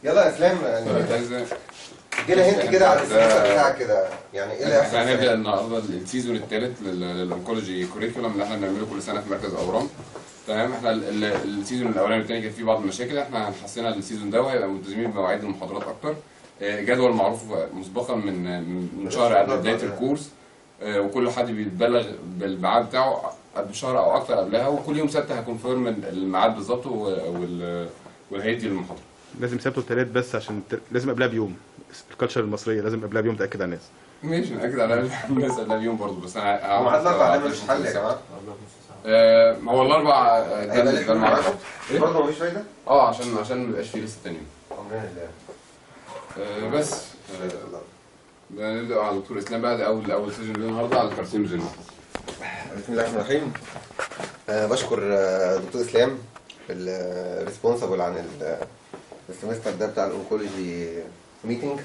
يلا يا اسلام يعني ادينا هنت كده على السيستم بتاعك كده يعني ايه اللي هيحصل احنا هنبدا السنة دي؟ النهارده السيزون الثالث للانكولوجي كوريكولم اللي احنا بنعمله كل سنه في مركز اورام تمام احنا ال- ال- السيزون الاولاني والثاني كان فيه بعض المشاكل احنا هنحسنها السيزون ده وهيبقى ملتزمين بمواعيد المحاضرات اكتر آه، جدول معروف مسبقا من من شهر قبل بدايه الكورس آه، وكل حد بيتبلغ بالميعاد بتاعه قبل شهر او اكتر قبلها وكل يوم سبت هكونفيرم الميعاد بالظبط و- وال- والهيدي للمحاضره لازم سبت وثلاث بس عشان ت... لازم قبلها بيوم الكالتشر المصريه لازم قبلها بيوم تاكد على الناس ماشي ناكد على الناس قبلها بيوم برضه بس انا هعمل- ومعاد الاربع ده ملوش حل يا جماعه آه، هو الاربع آه، ده هيبقى ده ليه المعرفة. معرفة؟ إيه؟ برضه مفيش فايده؟ اه عشان عشان ما يبقاش فيه لسه تاني امرنا لله آه بس آه، ده نبدا على دكتور اسلام بقى ده اول اول سيشن لنا النهارده على الكارسينوجين بسم الله الرحمن الرحيم أه بشكر آه، دكتور اسلام الريسبونسبل عن ال- السمستر ده بتاع الاونكولوجي ميتنج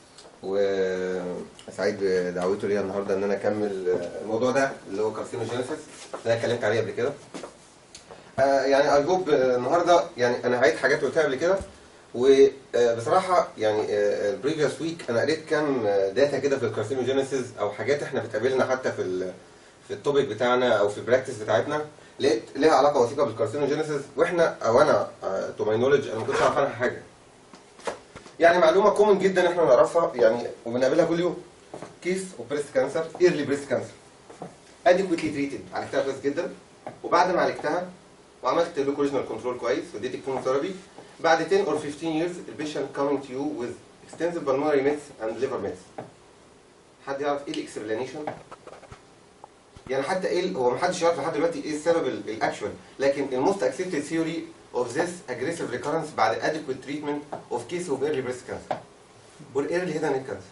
وسعيد بدعوته ليا النهارده ان انا اكمل آه، الموضوع ده اللي هو كارسينوجينيسيس اللي انا اتكلمت عليه قبل كده آه، يعني اي هوب النهارده يعني انا هعيد حاجات قلتها قبل كده وبصراحه يعني البريفيوس ويك انا قريت كام داتا كده في الكارسينوجينيسيس او حاجات احنا بتقابلنا حتى في ال في التوبيك بتاعنا او في البراكتس بتاعتنا لقيت ليها علاقه وثيقه بالكارسينوجينيسيس واحنا او انا تو ماي نولج انا ما كنتش اعرف عنها حاجه. يعني معلومه كومن جدا احنا نعرفها يعني وبنقابلها كل يوم كيس اوف بريست كانسر ايرلي بريست كانسر اديكويتلي تريتد عالجتها كويس جدا وبعد ما عالجتها وعملت لوكوليجنال كنترول كويس واديتك كيموثيرابي بعد 10 or 15 years البيشنت coming to you with extensive pulmonary mets and liver mets حد يعرف ايه الاكسبلانيشن؟ يعني حتى ايه ال- هو ما حدش يعرف لحد دلوقتي ايه السبب الاكشوال لكن الموست اكسبتد ثيوري اوف ذيس اجريسيف ريكورنس بعد adequate treatment اوف كيس اوف early breast cancer والايرلي هيد اند كانسر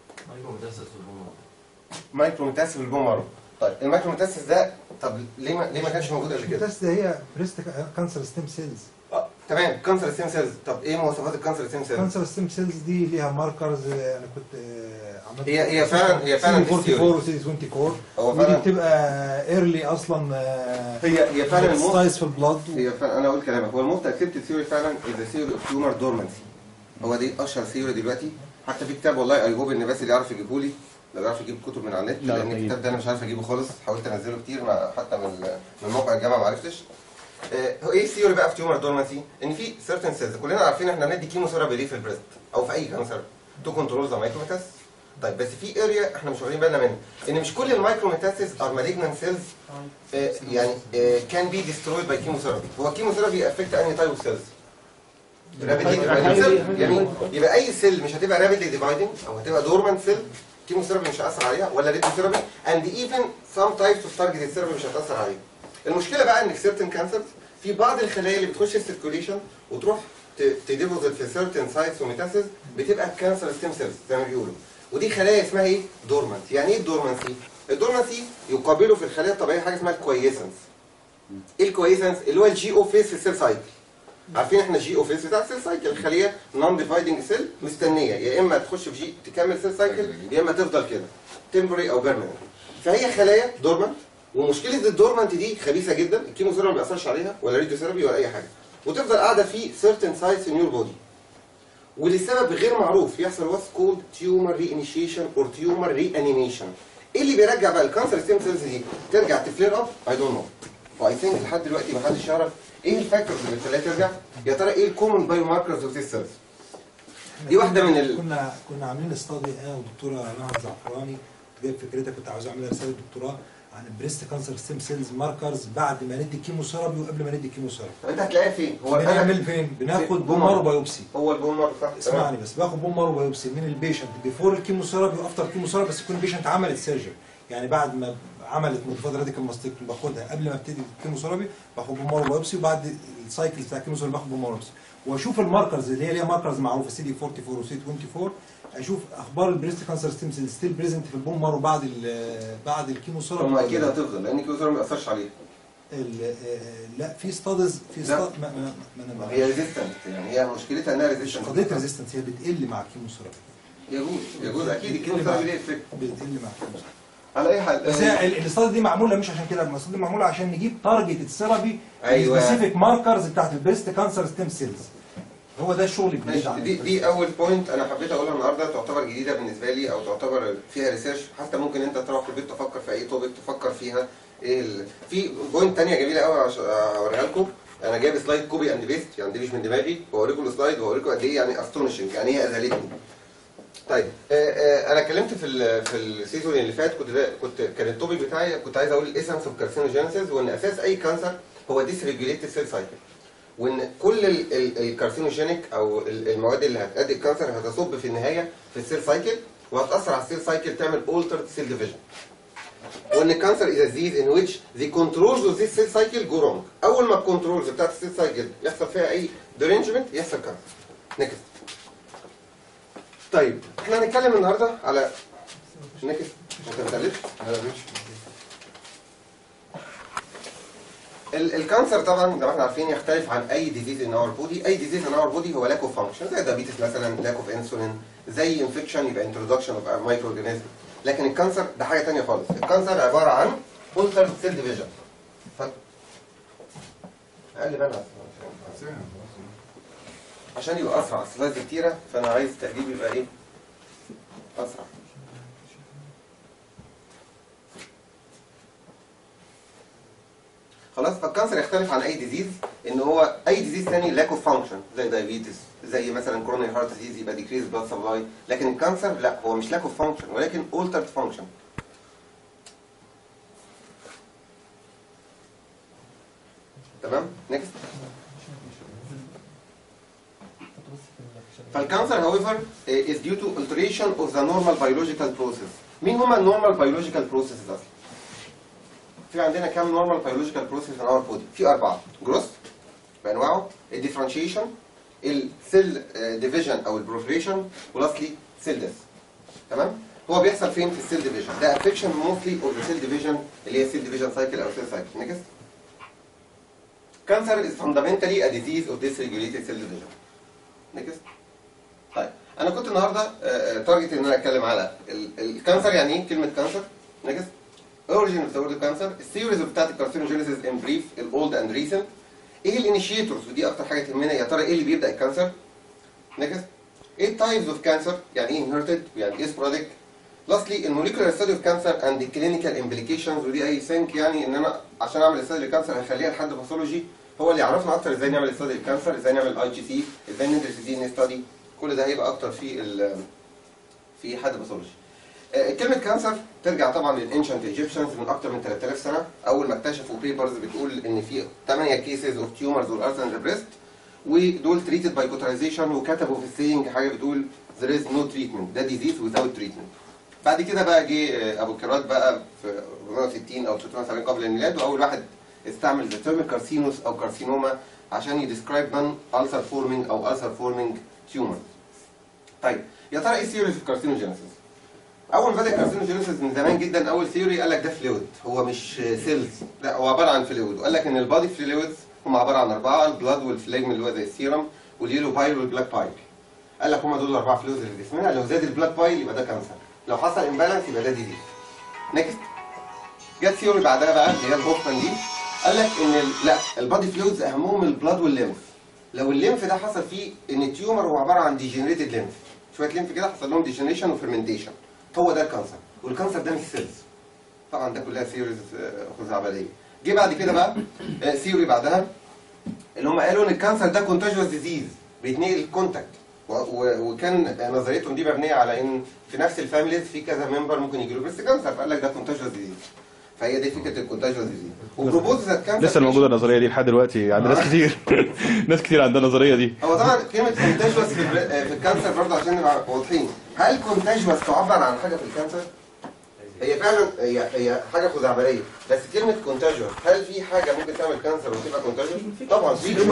مايكرو ميتاسيس في البون مارو طيب المايكرو ميتاسيس ده طب ليه ما ليه ما كانش موجود قبل كده؟ التست هي بريست كانسر ستيم سيلز آه، تمام كانسر ستيم سيلز طب ايه مواصفات الكانسر ستيم سيلز؟ كانسر ستيم سيلز دي ليها ماركرز انا كنت آه، عملت هي- هي فعلا- هي فعلا دي 44 و 24 هو ودي فعلا بتبقى ايرلي اصلا هي هي فعلا الموست سايز في البلاد هي فعلا انا اقول كلامك هو الموست اكسبتد ثيوري فعلا از ثيوري اوف تيومر دورمانسي هو دي اشهر ثيوري دلوقتي حتى في كتاب والله اي هوب ان بس اللي يعرف يجيبه لي لو يعرف يجيب كتب من على النت لا، لان طيب. الكتاب ده انا مش عارف اجيبه خالص حاولت انزله كتير مع حتى من من موقع الجامعه ما عرفتش آه، هو ايه الثيوري بقى في تيومر دورمانسي ان في سيرتن سيلز كلنا عارفين احنا بندي كيمو ثيرابي ليه في البريست او في اي كانسر تو كنترول ذا مايكروميتاس طيب بس في اريا احنا مش واخدين بالنا منها ان مش كل المايكروميتاسيس ار مالجنان سيلز يعني كان بي ديسترويد باي كيموثيرابي هو الكيموثيرابي افكت انهي تايب اوف سيلز رابيدلي ديفايدنج سيل جميل يبقى اي سيل مش هتبقى رابيدلي ديفايدنج او هتبقى دورمانت سيل كيموثيرابي مش هيأثر عليها ولا ريديوثيرابي اند ايفن سام تايبس اوف تارجت ثيرابي مش هتأثر عليها المشكله بقى ان في سيرتن كانسرز في بعض الخلايا اللي بتخش السيركوليشن وتروح تديبوزيت في سيرتن سايتس وميتاسيس بتبقى كانسر ستيم سيلز زي ما بيقولوا ودي خلايا اسمها ايه؟ دورمانت يعني ايه الدورمانسي؟ الدورمانسي يقابله في الخلايا الطبيعيه حاجه اسمها الكويسنس ايه الكويسنس اللي هو الجي او فيس في السيل سايكل عارفين احنا الجي او فيس بتاع السيل سايكل الخليه نون ديفايدنج سيل مستنيه يا اما تخش في جي تكمل سيل سايكل يا اما تفضل كده تمبري او بيرمننت فهي خلايا دورمانت ومشكله الدورمانت دي خبيثه جدا الكيموثيرابي ما بيأثرش عليها ولا راديوثيرابي ولا اي حاجه وتفضل قاعده في certain sites in your body ولسبب غير معروف يحصل what's called tumor reinitiation or tumor reanimation ايه اللي بيرجع بقى الكانسر ستيم سيلز دي ترجع تفلير اب اي دونت نو واي ثينك لحد دلوقتي ما حدش يعرف ايه الفاكتورز اللي بتخليها ترجع يا ترى ايه الكومن بايو ماركرز اوف ذيس سيلز دي واحده من ال... كنا كنا عاملين استادي انا والدكتوره نهى الزعفراني كنت جايب فكرتها كنت عاوز اعملها رساله دكتوراه عن البريست كانسر ستيم سيلز ماركرز بعد ما ندي كيموثيرابي وقبل ما ندي كيموثيرابي انت هتلاقيها فين هو انا بنعمل فين؟ بناخد بوم بوم مارو. مارو بايوبسي هو البون مارك صح اسمعني بس باخد بوم مارو بايوبسي من البيشنت بيفور الكيموثيرابي وافتر الكيموثيرابي بس يكون البيشنت عملت سيرجري يعني بعد ما عملت مضادات راديكال ماستكتومي باخدها قبل ما ابتدي الكيموثيرابي باخد بوم مارو بايوبسي وبعد السايكل بتاع الكيموثيرابي باخد بوم مارو بايوبسي واشوف الماركرز اللي هي ليها ماركرز معروفه سي دي 44 وسي 24 اشوف اخبار البريست كانسر ستيم سيل ستيل بريزنت في البوم مارو بعد ال- بعد الكيموثيرابي هم اكيد هتفضل لان الكيموثيرابي ما بيأثرش عليها ال- آه، لا في ستادز في لا. ستاد ما ما ما انا ما هي ريزيستنت يعني هي مشكلتها انها مش ريزيستنت قضيه ريزيستنس هي بتقل مع الكيموثيرابي يجوز يجوز اكيد الكيموثيرابي ليه افكت بتقل مع الكيموثيرابي على اي حال بس هي ال- الاستادي دي معموله مش عشان كده الاستادي دي معموله عشان نجيب تارجت الثيرابي أيوة. سبيسيفيك ماركرز بتاعت البريست كانسر ستيم سيلز هو ده الشغل الجديد ماشي عن دي دي اول بوينت انا حبيت اقولها النهارده تعتبر جديده بالنسبه لي او تعتبر فيها ريسيرش حتى ممكن انت تروح في البيت تفكر في اي توبيك تفكر فيها ايه ال... في بوينت تانية جميله قوي عشان اوريها لكم انا جايب سلايد كوبي اند بيست يعني دي مش من دماغي واوريكم السلايد واوريكم قد ايه يعني استونشنج يعني هي اذهلتني طيب آه، آه، انا اتكلمت في ال في السيزون اللي فات كنت ده كنت كان التوبيك بتاعي كنت عايز اقول الاسنس اوف كارسينوجينيسيس وان اساس اي كانسر هو ديس ريجوليتد سيل سايكل وان كل ال- ال- الكارسينوجينيك او ال- المواد اللي هتؤدي الكانسر هتصب في النهايه في السيل سايكل وهتاثر على السيل سايكل تعمل altered سيل ديفيجن وان الكانسر از disease in which the controls of this cell cycle go wrong اول ما الكنترولز بتاعت السيل سايكل يحصل فيها اي derangement يحصل كانسر نكست طيب احنا هنتكلم النهارده على نكست انت بتقلب ال- الكانسر طبعا زي ما احنا عارفين يختلف عن اي ديزيز ان اور بودي اي ديزيز ان اور بودي هو لاك اوف فانكشن زي دايابيتس مثلا لاك اوف انسولين زي انفكشن يبقى انترودكشن اوف مايكرو اورجانيزم لكن الكانسر ده حاجه ثانيه خالص الكانسر عباره عن altered سيل ديفيجن اقلب انا عشان يبقى اسرع سلايدز كتيره فانا عايز تقليب يبقى ايه اسرع خلاص فالكانسر يختلف عن اي ديزيز ان هو اي ديزيز ثاني لاك اوف فانكشن زي دايابيتس زي مثلا كورونري هارت ديزيز يبقى ديكريز بلاد سبلاي لكن الكانسر لا هو مش لاك اوف فانكشن ولكن altered فانكشن تمام نيكست فالكانسر however is due to alteration of the normal biological process مين هما النورمال biological processes اصلا في عندنا كام نورمال بيولوجيكال بروسيس في اور بودي في اربعه جروث بانواعه الديفرنشيشن السيل ديفيجن او البروفريشن ولاستلي سيل ديث تمام هو بيحصل فين في السيل ديفيجن ده افكشن موستلي اوف ذا سيل ديفيجن اللي هي سيل ديفيجن سايكل او سيل سايكل نيكست cancer is fundamentally a disease of dysregulated cell division نيكست طيب انا كنت النهارده تارجت ان انا اتكلم على ال- الكانسر يعني ايه كلمه كانسر نيكست origin of the word cancer الثيوريز بتاعت الكارسينوجينيسيس ان بريف الاولد اند ريسنت ايه الانيشيتورز ودي اكتر حاجه تهمنا يا ترى ايه اللي بيبدا الكانسر نيكست ايه التايبز اوف كانسر يعني ايه انهيرتد يعني ايه سبوراديك لاستلي الموليكولار ستادي اوف كانسر اند كلينيكال امبليكيشنز ودي اي ثينك يعني ان انا عشان اعمل استادي للكانسر هخليها لحد باثولوجي هو اللي يعرفنا اكتر ازاي نعمل استادي للكانسر ازاي نعمل اي جي سي ازاي ندرس الدي ان ستادي كل ده هيبقى اكتر في ال- في حد باثولوجي آه، كلمة كانسر ترجع طبعا للانشنت ايجيبشنز من اكتر من 3000 سنة اول ما اكتشفوا بيبرز بتقول ان في 8 كيسز اوف تيومرز والارثر بريست ودول تريتد باي كوترايزيشن وكتبوا في السينج حاجة بتقول there is no treatment ده disease without treatment بعد كده بقى جه آه، ابو كيرات بقى في 460 او 370 قبل الميلاد واول واحد استعمل ذا تيرم كارسينوس او كارسينوما عشان يديسكرايب نون ulcer forming او ulcer forming tumor طيب يا ترى ايه ثيوري في الكارسينوجينيسيس اول ما بدا الكارسينوجينيسيس من زمان جدا اول ثيوري قال لك ده فلويد هو مش سيلز لا هو عباره عن فلويد وقال لك ان البادي فلويدز هم عباره عن اربعه البلاد والفليجم اللي هو زي السيرم واليلو بايل والبلاك بايل قال لك هم دول الاربعه فلويدز اللي في جسمنا لو زاد البلاك بايل يبقى ده كانسر لو حصل امبالانس يبقى ده ديزيز نيكست جت ثيوري بعدها بقى اللي هي الهوفمان دي قال لك ان ال- لا البادي فلويدز اهمهم البلاد والليمف لو الليمف ده حصل فيه ان التيومر هو عباره عن ديجنريتد ليمف شويه ليمف كده حصل لهم ديجنريشن وفرمنتيشن هو ده الكانسر والكانسر ده مش سيلز طبعا ده كلها ثيوريز خزعبليه جه بعد كده بقى ثيوري بعدها اللي هم قالوا ان الكانسر ده كونتاجوس ديزيز بيتنقل كونتاكت وكان نظريتهم دي مبنيه على ان في نفس الفاميليز في كذا ممبر ممكن يجي له بريست كانسر فقال لك ده كونتاجوس ديزيز فهي دي فكره الكونتاجوس ديزيز وبروبوز ذات كانسر لسه موجوده النظريه دي لحد دلوقتي عند ناس كتير ناس كتير عندها النظريه دي هو طبعا كلمه كونتاجوس في, البر- في الكانسر برضه عشان نبقى واضحين هل كونتاجوس تعبر عن حاجه في الكانسر؟ هي فعلا هي هي حاجه خزعبليه بس كلمه كونتاجوس هل في حاجه ممكن تعمل كانسر وتبقى كونتاجوس؟ طبعا في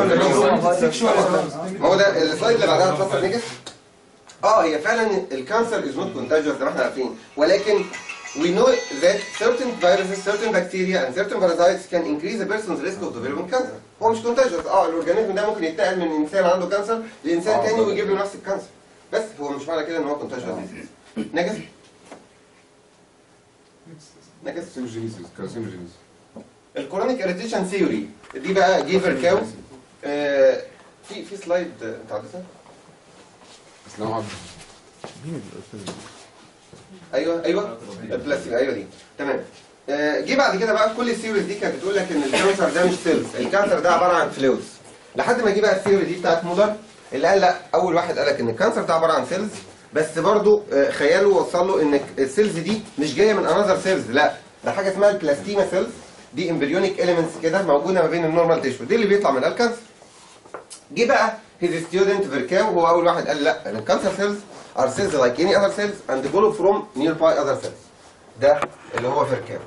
ما هو ده السلايد اللي بعدها هتفسر نيجاتيف اه هي فعلا الكانسر از نوت كونتاجوس زي ما احنا عارفين ولكن we know that certain viruses, certain bacteria and certain parasites can increase a person's risk of developing cancer. هو مش كونتاجوس اه الاورجانيزم ده ممكن ينتقل من انسان عنده كانسر لانسان تاني ويجيب له نفس الكانسر بس هو مش معنى كده ان هو كونتاجوس نيجاتيف نيجاتيف كارسينوجينيسيس كارسينوجينيسيس الكورونيك اريتيشن ثيوري دي بقى جيفر كاو آه، في في سلايد آه، انت عدتها؟ اسلام عبد مين الاستاذ ايوه ايوه البلاستيك ايوه دي تمام آه، جه بعد كده بقى كل الثيوريز دي كانت بتقول لك ان الكانسر ده مش سيلز الكانسر ده عباره عن فلويدز لحد ما جه بقى الثيوري دي بتاعت مولر اللي قال لا اول واحد قال لك ان الكانسر ده عباره عن سيلز بس برضه آه، خياله وصل له ان السيلز دي مش جايه من انذر سيلز لا ده حاجه اسمها البلاستيما سيلز دي امبريونيك اليمنتس كده موجوده ما بين النورمال تيشو دي اللي بيطلع منها الكانسر جه بقى هيز ستودنت فيركاو هو اول واحد قال لا الكانسر سيلز ار سيلز لايك اني اذر سيلز اند جولو فروم نير باي اذر سيلز ده اللي هو فيركاو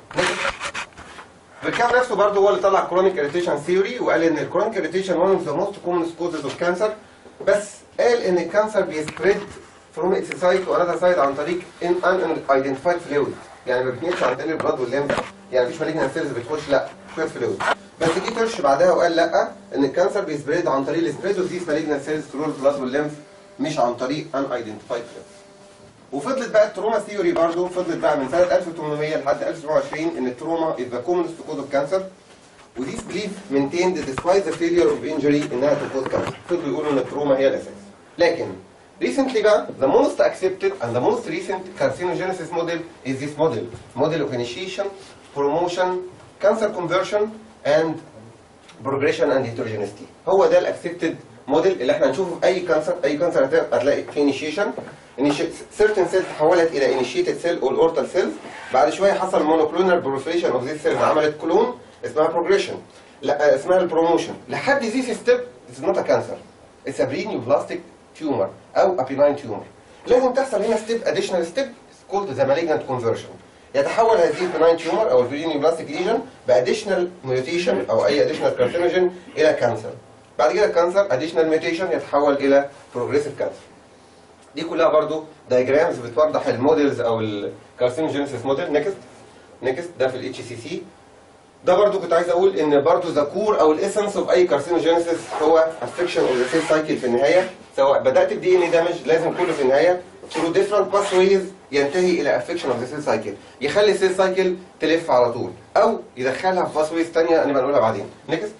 فيركاو نفسه برضه هو اللي طلع كرونيك اريتيشن ثيوري وقال ان الكرونيك اريتيشن one of the most common causes of cancer بس قال ان الكانسر بيسبريد from its side to another side عن طريق in unidentified fluid يعني ما بيتنقلش عن طريق البلاد والليمف يعني مفيش مالجنت سيلز بتخش لا شويه فلويد بس جه ترش بعدها وقال لا ان الكانسر بيسبريد عن طريق السبريد اوف ذيس مالجنت سيلز ثرو البلاد والليمف مش عن طريق unidentified fluid وفضلت بقى التروما ثيوري برضه فضلت بقى من سنه 1800 لحد 1920 ان التروما is the commonest cause of cancer وديس بليف maintained despite the failure of injury انها to cause cancer فضلوا يقولوا ان التروما هي الاساس لكن recently بقى the most accepted and the most recent carcinogenesis model is this model model of initiation promotion cancer conversion and progression and heterogeneity هو ده الاكسبتد موديل اللي احنا هنشوفه في اي كانسر اي كانسر هتلاقي في انيشيشن certain cells تحولت الى initiated cell or ortal cells بعد شويه حصل monoclonal proliferation of these cells عملت كلون اسمها progression لا اسمها البروموشن لحد this step it's not a cancer it's a breneoplastic tumor او a benign tumor لازم تحصل هنا step additional step called the malignant conversion يتحول هذه البناين تيومر او البرينيوبلاستيك ليجن باديشنال ميوتيشن او اي اديشنال كارسينوجين الى كانسر بعد كده الكانسر اديشنال ميوتيشن يتحول الى بروجريسيف كانسر دي كلها برضو دايجرامز بتوضح الموديلز او الكارسينوجينيسيس موديل نيكست نيكست ده في الاتش سي سي ده برضو كنت عايز اقول ان برضو ذا كور او الاسنس اوف اي كارسينوجينيسيس هو افكشن اوف ذا سيل سايكل في النهايه سواء بدات بدي ان دامج لازم كله في النهايه through different pathways ينتهي الى افكشن اوف ذا سيل سايكل يخلي السيل سايكل تلف على طول او يدخلها في pathways ثانيه هنبقى نقولها بعدين نيكست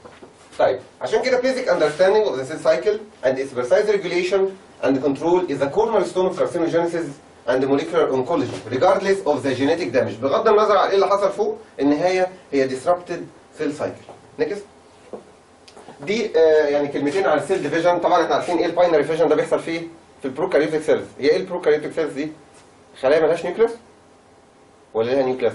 طيب عشان كده basic understanding of the cell cycle and its precise regulation and control is the cornerstone of carcinogenesis and molecular oncology regardless of the genetic damage بغض النظر عن ايه اللي حصل فوق النهايه هي disrupted cell cycle نيكست دي آه يعني كلمتين على السيل ديفيجن طبعا احنا عارفين ايه الباينري فيجن ده بيحصل فيه في البروكاريوتيك سيلز هي ايه البروكاريوتيك سيلز دي خلايا ملهاش نيوكليوس ولا ليها نيوكليوس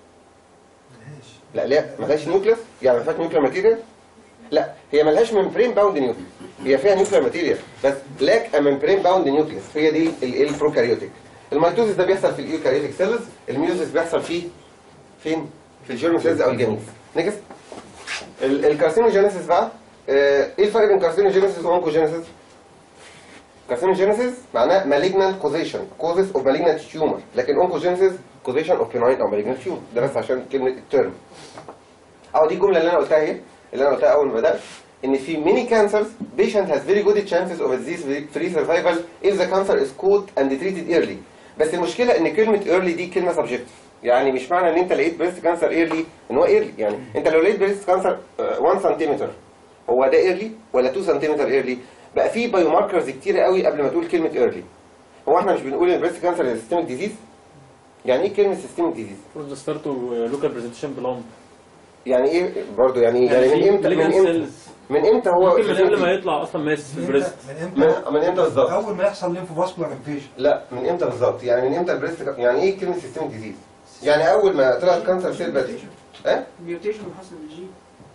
لا لا ملهاش نيوكليوس يعني ما فيهاش نيوكلير ماتيريال لا هي ملهاش ممبرين باوند نيوكليس هي فيها نيوكلير ماتيريال بس لاك ممبرين باوند نيوكليس هي دي ال- البروكاريوتيك الميتوزيس ده بيحصل في الايوكاريوتيك سيلز الميوزيس بيحصل فيه فين في الجيرم سيلز او الجنين نيكست ال- الكارسينوجينيسيس بقى آه، ايه الفرق بين كارسينوجينيسيس واونكوجينيسيس كارسينوجينيسيس معناه malignant causation causes of malignant tumor لكن oncogenesis causation of benign or malignant tumor ده بس عشان كلمة الترم اه دي الجملة اللي انا قلتها اهي اللي انا قلتها اول ما بدأت ان في many cancers patient has very good chances of disease free survival if the cancer is caught and treated early بس المشكلة ان كلمة early دي كلمة subjective يعني مش معنى ان انت لقيت بريست كانسر ايرلي ان هو ايرلي يعني انت لو لقيت بريست كانسر 1 سنتيمتر هو ده ايرلي ولا 2 سنتيمتر ايرلي بقى في بايو ماركرز كتير قوي قبل ما تقول كلمه ايرلي هو احنا مش بنقول ان البريست كانسر سيستميك ديزيز يعني ايه كلمه سيستميك ديزيز المفروض ستارتوا لوكال برزنتيشن بلان يعني يعني ايه برضه يعني يعني من امتى من امتى من امتى هو ممكن من قبل systemic ما disease؟ يطلع اصلا ماس في من البريست امتى من امتى من من امتى بالظبط اول ما يحصل ليمفو فاسكولار انفيجن لا من امتى بالظبط يعني من امتى البريست يعني ايه كلمه سيستميك ديزيز يعني اول ما طلعت كانسر سيل بدري اه ميوتيشن حصل بالجين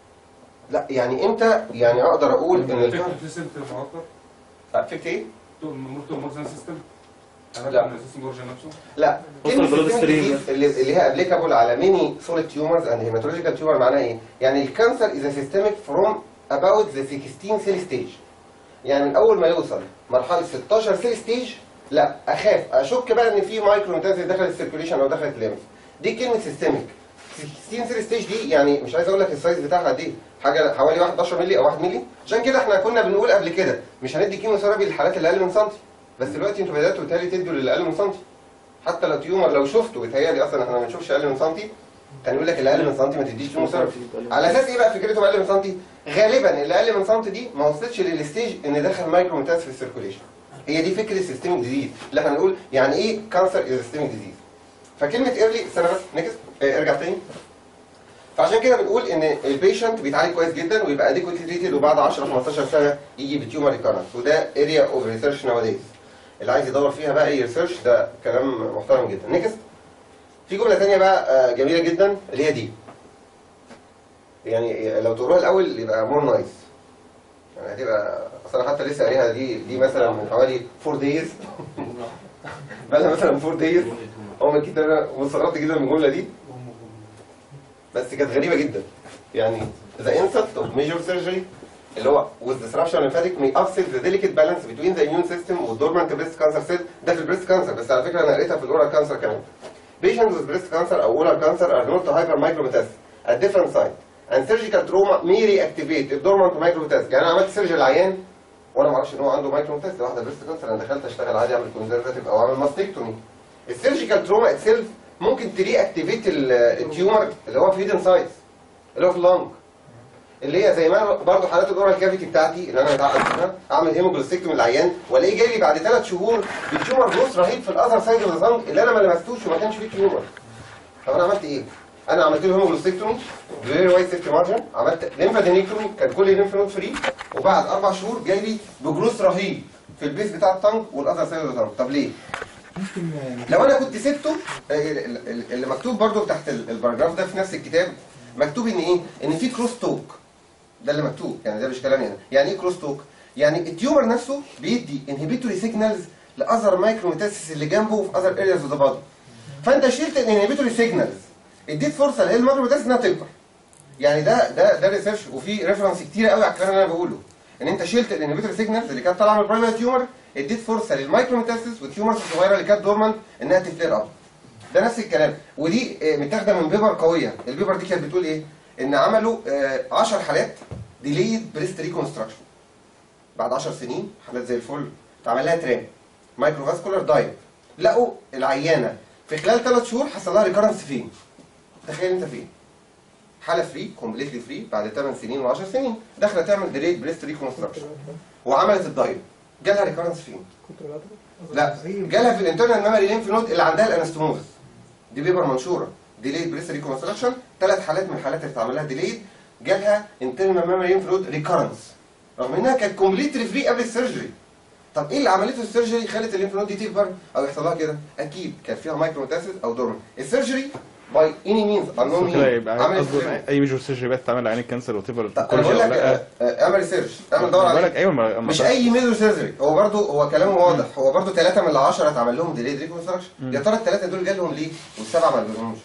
لا يعني امتى يعني اقدر اقول ان ال- سيستم معقد افكت ايه مرتو مورزان سيستم لا. انا السيستم اورجن نفسه لا وصل كلمة البلاد systemic ستريم disease اللي اللي هي ابليكابل على ميني سوليد تيومرز اند هيماتولوجيكال تيومر معناها ايه؟ يعني الكانسر از سيستميك فروم اباوت ذا 16 سيل ستيج يعني من اول ما يوصل مرحله 16 سيل ستيج لا اخاف اشك بقى ان في مايكرو ميتازيس دخلت السيركيوليشن او دخلت الليمف دي كلمه سيستميك 16 سيل ستيج دي يعني مش عايز اقول لك السايز بتاعها قد ايه حاجه حوالي 11 مللي او 1 مللي عشان كده احنا كنا بنقول قبل كده مش هندي كيموثيرابي للحالات اللي اقل من سنتي بس دلوقتي انتوا بداتوا بالتالي تدوا للي اقل من سنتي حتى لو تيومر لو شفته بيتهيألي اصلا احنا ما بنشوفش اقل من سنتي كان يقول لك اللي اقل من سنتي ما تديش كيموثيرابي على اساس ايه بقى فكرتهم اقل من سنتي غالبا اللي اقل من سنتي دي ما وصلتش للستيج ان دخل مايكرو ميتاز في السيركوليشن هي دي فكره سيستميك ديزيز اللي احنا بنقول يعني ايه كانسر از سيستميك ديزيز فكلمه ايرلي استنى بس نكس اه ارجع تاني فعشان كده بنقول ان البيشنت بيتعالج كويس جدا ويبقى اديكوتلي تريتد وبعد 10 15 سنه يجي بتيومر ريكارنس وده اريا اوف ريسيرش نواديز اللي عايز يدور فيها بقى اي ريسيرش ده كلام محترم جدا نكست في جمله ثانيه بقى آه، جميله جدا اللي هي دي يعني لو تقروها الاول يبقى مور نايس يعني هتبقى اصل حتى لسه قاريها دي دي مثلا من حوالي 4 دايز بقى لها مثلا 4 دايز اول ما الكتاب أنا واستغربت جدا من الجمله دي بس كانت غريبه جدا يعني the insult of major surgery اللي هو with disruption lymphatic may upset the delicate balance between the immune system والدورمانت breast cancer cell ده في البريست كانسر بس على فكره انا قريتها في الاورال كانسر كمان patients with breast cancer او oral cancer are not to hypermicrometastasis at different site and surgical trauma may reactivate الدورمانت micrometastasis يعني انا عملت سيرجري العيان وانا ما اعرفش ان هو عنده مايكروميتاستاسيس واحده بريست كانسر انا دخلت اشتغل عادي اعمل كونزرفاتيف او اعمل ماستكتومي السيرجيكال تروما اتسيلف ممكن تري اكتيفيت التيومر اللي هو في هيدن سايتس اللي هو في اللنج اللي هي زي ما برضه حالات الاورال كافيتي بتاعتي اللي انا متعقد منها اعمل هيموجلوستكتومي للعيان والاقيه جاي لي بعد ثلاث شهور بتيومر جروث رهيب في الاذر سايد اوف ذا اللي انا ما لمستوش وما كانش فيه تيومر طب انا عملت ايه؟ انا عملت له هيموجلوستكتومي فيري وايد سيفتي مارجن عملت ليمفادينيكتومي كان كل ليمف نود فري وبعد اربع شهور جاي لي بجروث رهيب في البيس بتاع التانك والاذر سايد اوف ذا طب ليه؟ ممكن آه، لو انا كنت سبته آه، ال- ال- اللي مكتوب برضو تحت ال- الباراجراف ده في نفس الكتاب مكتوب ان ايه ان في كروس توك ده اللي مكتوب يعني ده مش كلامي انا يعني ايه كروس توك يعني التيومر نفسه بيدي انهبيتوري سيجنالز لاذر مايكروميتاسيس اللي جنبه في اذر ارياز اوف ذا بادي فانت شلت الانهبيتوري سيجنالز اديت فرصه لهي المايكروميتاسيس انها تكبر يعني ده ده ده ريسيرش وفي ريفرنس كتير قوي على الكلام اللي انا بقوله ان انت شلت الانهبيتوري سيجنالز اللي كانت طالعه من البرايمري تيومر اديت فرصه للمايكروميتاسيس والتيومرز الصغيره اللي كانت دورمنت انها تفلير اب ده نفس الكلام ودي آه، متاخده من بيبر قويه البيبر دي كانت بتقول ايه ان عملوا 10 حالات ديليد بريست ريكونستراكشن بعد 10 سنين حالات زي الفل اتعمل لها ترام مايكروفاسكولار دايت لقوا العيانه في خلال 3 شهور حصل لها ريكارنس فين تخيل انت فين حاله فري كومبليتلي فري بعد 8 سنين و10 سنين داخله تعمل ديليد بريست ريكونستراكشن وعملت الدايت جالها ريكارنس فين لا جالها في الانترنال ميموري لينف نود اللي عندها الانستوموزس دي بيبر منشوره ديليد بريست ريكونستراكشن ثلاث حالات من الحالات اللي اتعمل لها ديليد جالها انترنال ميموري لينف نود ريكارنس رغم انها كانت كومبليتلي فري قبل السيرجري طب ايه اللي عملته السيرجري خلت الليمف نود دي تكبر او يحصل لها كده اكيد كان فيها مايكروميتاسيس او دورمنت السيرجري باي اني مينز انون كده يبقى عملت قصده اي ميجور سيرجري بقى تتعمل لعين الكانسر وات ايفر طب انا بقول لك آه، آه، اعمل سيرش اعمل دور بقول عليه لك ايوه ما ما مش ده- اي ميزو سيرجري هو برضو هو كلامه واضح هو برضو ثلاثة من العشرة اتعمل لهم ديلي ريكونستراكشن يا ترى الثلاثة دول جالهم ليه والسبعة ما جالهمش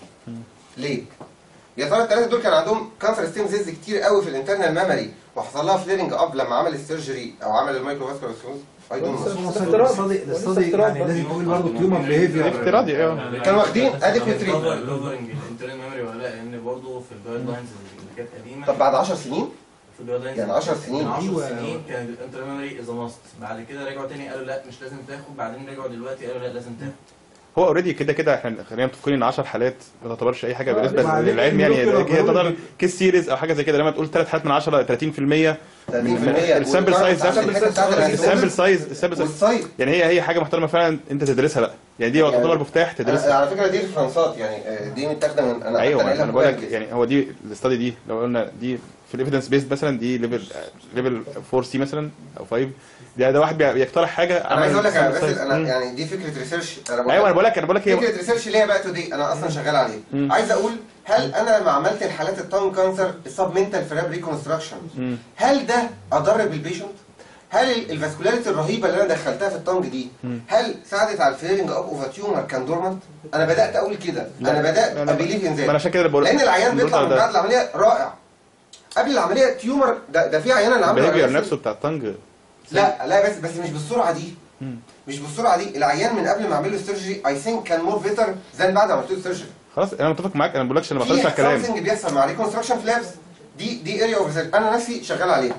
ليه يا ترى الثلاثة دول كان عندهم كانسر ستيم سيلز كتير قوي في الانترنال ميموري وحصل لها فليرنج اب لما عمل السيرجري او عمل المايكرو فاسكولار سيروز اي دونت نو الاستادي الاستادي يعني لازم تقول برضه تيومر بيهيفير افتراضي ايوه كانوا واخدين adequate treatment. كفرنج الانترنال ميموري ولا لا لان برضه في الجايد لاينز اللي كانت قديمه طب بعد 10 سنين في الجايد لاينز يعني 10 سنين. من 10 أيوة. سنين كان الانترنال ميموري از ماست بعد كده رجعوا تاني قالوا لا مش لازم تاخد بعدين رجعوا دلوقتي قالوا لا لازم تاخد هو اوريدي كده كده احنا خلينا متفقين ان 10 حالات ما تعتبرش اي حاجه آه، بالنسبه وبعدين للعلم يعني الدكتور هي بيقول تعتبر لك- كيس سيريز او حاجه زي كده لما تقول 3 حالات من 10 30% 30% السامبل سايز السامبل سايز السامبل سايز والسايز يعني هي هي حاجه محترمه فعلا انت تدرسها بقى يعني دي يعني- تعتبر مفتاح أنا- تدرسها على فكره دي ريفرنسات يعني آه، دي متاخده من انا ايوه حتى انا قايلها بقول لك كويس. يعني هو دي الاستادي دي لو قلنا دي في الايفيدنس بيست مثلا دي ليفل ليفل 4 سي مثلا او 5 ده ده واحد بي- بيقترح حاجه انا عايز اقول لك يا sample باسل size. انا مم. يعني دي فكره ريسيرش انا بقول ايوه انا لك بقول لك انا بقول لك هي فكره ريسيرش ليها بقى تودي انا اصلا شغال عليه مم. عايز اقول هل انا لما عملت الحالات التاون كانسر السب منتال فراب ريكونستراكشن مم. هل ده اضر بالبيشنت؟ هل ال- الفاسكولاريتي الرهيبه اللي انا دخلتها في التانج دي مم. هل ساعدت على الفيرنج اب اوف تيومر كان دورمنت؟ انا بدات اقول كده لا. انا بدات لا، لا. ابيليف ان ما انا ذات عشان كده بقول لان العيان بيطلع من ده- بعد العمليه رائع قبل العمليه تيومر ده, ده في عيان انا عامله البيهيفير عملية نفسه بتاع الطنج لا لا بس بس مش بالسرعه دي مم. مش بالسرعه دي العيان من قبل ما اعمل له السيرجري اي ثينك كان مور بيتر زي بعد ما عملت له السيرجري خلاص انا متفق معاك انا ما بقولكش انا ما بعترضش على في الكلام something بيحصل مع ريكونستراكشن فلابس دي دي اريا اوف ريسيرش انا نفسي شغال عليها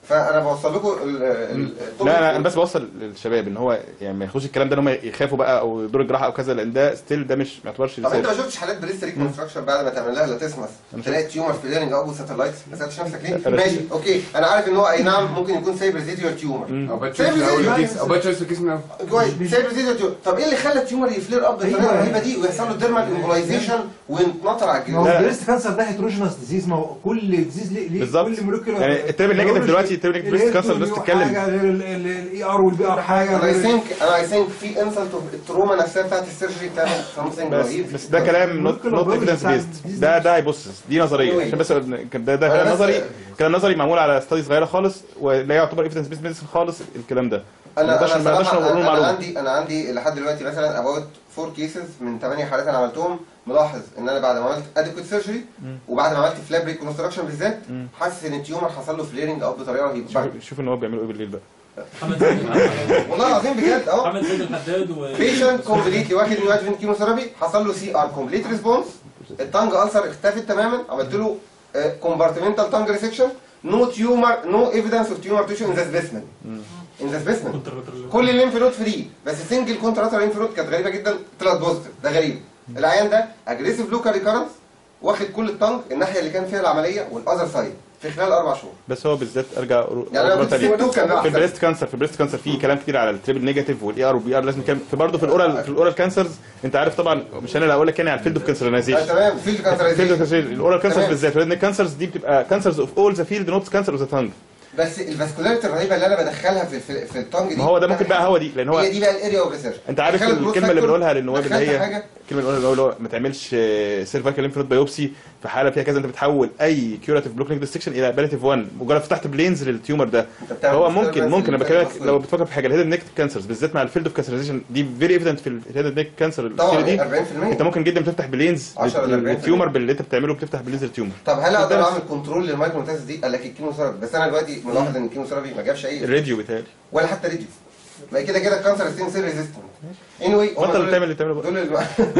فانا بوصل لكم ال- ال- التوبيك لا انا انا بس بوصل للشباب ان هو يعني ما ياخدوش الكلام ده ان هم يخافوا بقى او دور الجراحه او كذا لان ده ستيل ده مش ما يعتبرش طب انت ما ريسيرش شفتش حالات بريست ريكونستراكشن بعد ما تعمل لها لاتسمس تلاقي تيومر في ليرنج او ساتلايتس ما سالتش نفسك ليه؟ أنا- ماشي اوكي انا عارف ان هو اي نعم ممكن يكون سايب ريزيديوال تيومر او باتش سايب من اول ريزيديوال الكيس او باتش الكيس من اول كويس سايب ريزيديوال تيومر طب ايه اللي خلى التيومر يفلير اب بالطريقه أيوة. الرهيبه دي ويحصل له ديرمال امبولايزيشن وينتنطر على ما هو الجلد؟ البريست كانسر ده هيتروجينوس ديزيز ما هو كل ديزيز ليه ليه بالظبط. كل مولكيولر يعني الترم النيجاتيف دلوقتي الترم النيجاتيف بريست كانسر الناس بتتكلم حاجه غير الاي ار والبي ار حاجه انا اي غير ثينك انا اي ثينك في انسلت التروما نفسها بتاعت السيرجري بتعمل سمثينج بس رهيب بس ده كلام نوت ممكن نوت الأبراج ايفيدنس بتاع بيست الديزيز ده ده هيبص دي نظريه Anyway. عشان بس كان ده ده أنا كلام بس- نظري كلام نظري معمول على ستادي صغيره خالص ولا يعتبر ايفيدنس بيست ميديسن خالص الكلام ده ما انا نقدرش انا ما نقدرش صراحه نقول انا, أنا معلومه عندي انا عندي لحد دلوقتي مثلا اباوت فور كيسز من 8 حالات انا عملتهم ملاحظ ان انا بعد ما عملت ادكوت سيرجري وبعد ما عملت فلاب ريكونستراكشن بالذات مم. حاسس ان التيومر حصل له فليرنج او بطريقه رهيبه شوف شوف ان هو بيعملوا ايه بالليل بقى محمد زيد الحداد والله العظيم بجد اهو محمد زيد الحداد و بيشنت كومبليتلي واخد نيو ادفنت كيموثيرابي حصل له سي ار كومبليت ريسبونس التانج السر اختفت تماما عملت له كومبارتمنتال تانج ريسكشن نو تيومر نو ايفيدنس اوف تيومر تيشو ان ذا سبيسمن ان ذا سبيسمن كل الليمف نود فري بس سنجل كونتراتر ليمف نود كانت غريبه جدا طلعت بوزيتيف ده غريب العيان ده اجريسيف لوكال ريكارنس واخد كل التانج الناحيه اللي كان فيها العمليه والاذر سايد في خلال اربع شهور بس هو بالذات ارجع يعني انا مرة كنت تانية. سيب توكن بقى في أحسن. البريست كانسر في البريست كانسر في كلام كتير على التريبل نيجاتيف والاي ار والبي ار لازم نتكلم في برضه في الاورال في الاورال كانسرز انت عارف طبعا مش انا اللي هقول لك يعني على الفيلد اوف آه، كانسرنايزيشن تمام فيلد الفيلد اوف كانسرايزيشن كانسر الاورال كانسرز تمام. بالذات لان الكانسرز دي بتبقى كانسرز اوف اول ذا فيلد نوت كانسر اوف ذا تانج بس الفاسكولاريتي الرهيبه اللي انا بدخلها في في, في التانج دي ما هو ده ممكن بقى هو دي لان هو هي دي بقى الاريا اوف ريسيرش انت عارف الكلمه اللي بنقولها للنواب اللي هي حاجه الكلمه اللي بنقولها اللي هو ما تعملش سيرفايكال ليمف نود بايوبسي في حاله فيها كذا انت بتحول اي كيوراتيف بلوك ديستكشن الى باليتيف 1 مجرد فتحت بلينز للتيومر ده انت بتعمل فهو disturbance ممكن ممكن انا في بكلمك الفصل. لو بتفكر في حاجه الهيد نيك كانسرز بالذات مع الفيلد اوف كانسرزيشن دي فيري ايفيدنت في الهيد نيك كانسر طبعا دي 40% انت ممكن جدا بتفتح بلينز 10 ل 40%. للتيومر باللي انت بتعمله بتفتح بلينز للتيومر طب هل اقدر الدرس. اعمل كنترول للمايكروميتاز دي؟ قال لك الكيموثيرابي بس انا دلوقتي ملاحظ ان الكيموثيرابي ما جابش اي الراديو بيتهيألي ولا حتى ريديوس ما هي كده كده الكانسر ستين سيل ريزيستنت اني واي وانت اللي بتعمل اللي بتعمله بقى دول الم...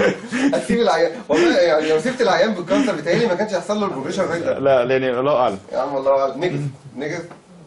هتسيب العيان والله يعني لو سبت العيان بالكانسر بتهيألي ما كانش هيحصل له البروجريشن ريت ده. لا لان الله اعلم يا عم والله اعلم نيجز نيجز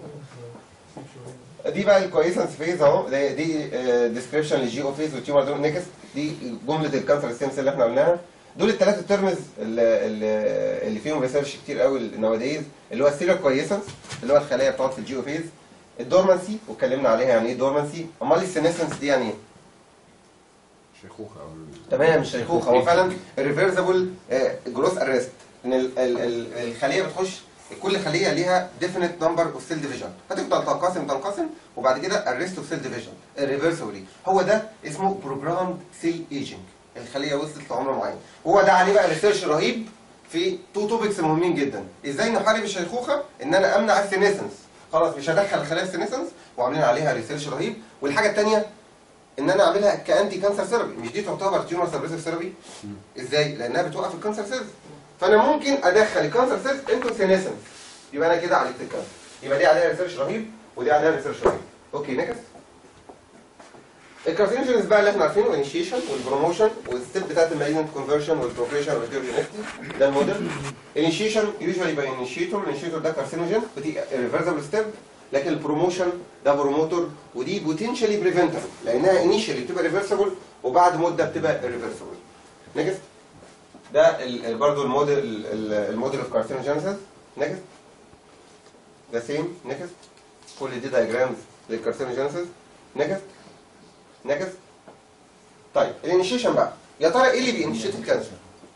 دي بقى الكويسنس فيز اهو دي, دي ديسكريبشن للجي او فيز والتيومر دول نيكس دي جمله الكانسر ستيم سيل اللي احنا قلناها دول الثلاثه تيرمز اللي, اللي اللي فيهم ريسيرش كتير قوي نواديز اللي هو السيلر كويسنس اللي هو الخلايا بتقعد في الجي او فيز الدورمانسي واتكلمنا عليها يعني ايه دورمانسي امال السينيسنس دي يعني ايه؟ شيخوخه او تمام مش شيخوخه هو فعلا ريفرسبل جروث ارست ان ال- ال- ال- الخليه بتخش كل خليه ليها ديفينيت نمبر اوف سيل ديفيجن هتفضل تنقسم تنقسم وبعد كده ارست اوف سيل ديفيجن ريفرسبلي هو ده اسمه بروجرام سيل ايجنج الخليه وصلت لعمر معين هو ده عليه بقى ريسيرش رهيب في تو توبكس مهمين جدا ازاي نحارب الشيخوخه ان انا امنع السينيسنس خلاص مش هدخل الخلايا السينيسنس وعاملين عليها ريسيرش رهيب والحاجه الثانيه ان انا اعملها كانتي كانسر ثيرابي مش دي تعتبر تيومر سبريسيف ثيرابي ازاي لانها بتوقف الكانسر سيلز فانا ممكن ادخل الكانسر سيلز انتو سينيسنس يبقى انا كده عالجت الكانسر يبقى دي عليها ريسيرش رهيب ودي عليها ريسيرش رهيب اوكي نكس الكارسينوجينز بقى اللي احنا عارفينه انيشيشن والبروموشن والستيب بتاعت المالينت كونفرشن والبروكريشن والكيورجينيستي ده الموديل انيشيشن يوجوالي باي انيشيتور الانيشيتور ده كارسينوجين ودي ريفرسبل ستيب لكن البروموشن ده بروموتور ودي بوتنشالي بريفنتبل لانها انيشالي بتبقى ريفرسبل وبعد مده بتبقى ريفرسبل نيكست ده ال- ال- برضو الموديل ال- ال- الموديل اوف كارسينوجينيسيس نيكست ده سيم نيكست كل دي دايجرامز للكارسينوجينيسيس نيكست نيكست طيب الانيشيشن بقى يا ترى ايه اللي بينشيت الكانسر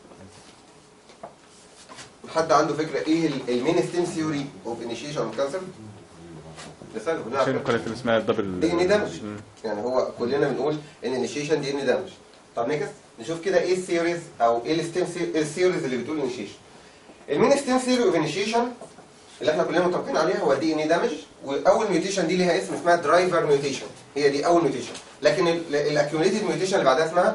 حد عنده فكره ايه المين ستيم ثيوري اوف انيشيشن اوف كانسر ده سهل كلنا عشان عارفين. كانت اللي اسمها الدبل دي ان دامج يعني هو كلنا بنقول ان انيشيشن دي ان دامج طب نيكست نشوف كده ايه الثيوريز او ايه الستيم الثيوريز اللي بتقول انيشيشن المين ستيم ثيوري اوف انيشيشن اللي احنا كلنا متفقين عليها هو دي ان دامج واول ميوتيشن دي ليها اسم اسمها درايفر ميوتيشن هي دي اول ميوتيشن لكن الاكيوميليتد ميوتيشن اللي بعدها اسمها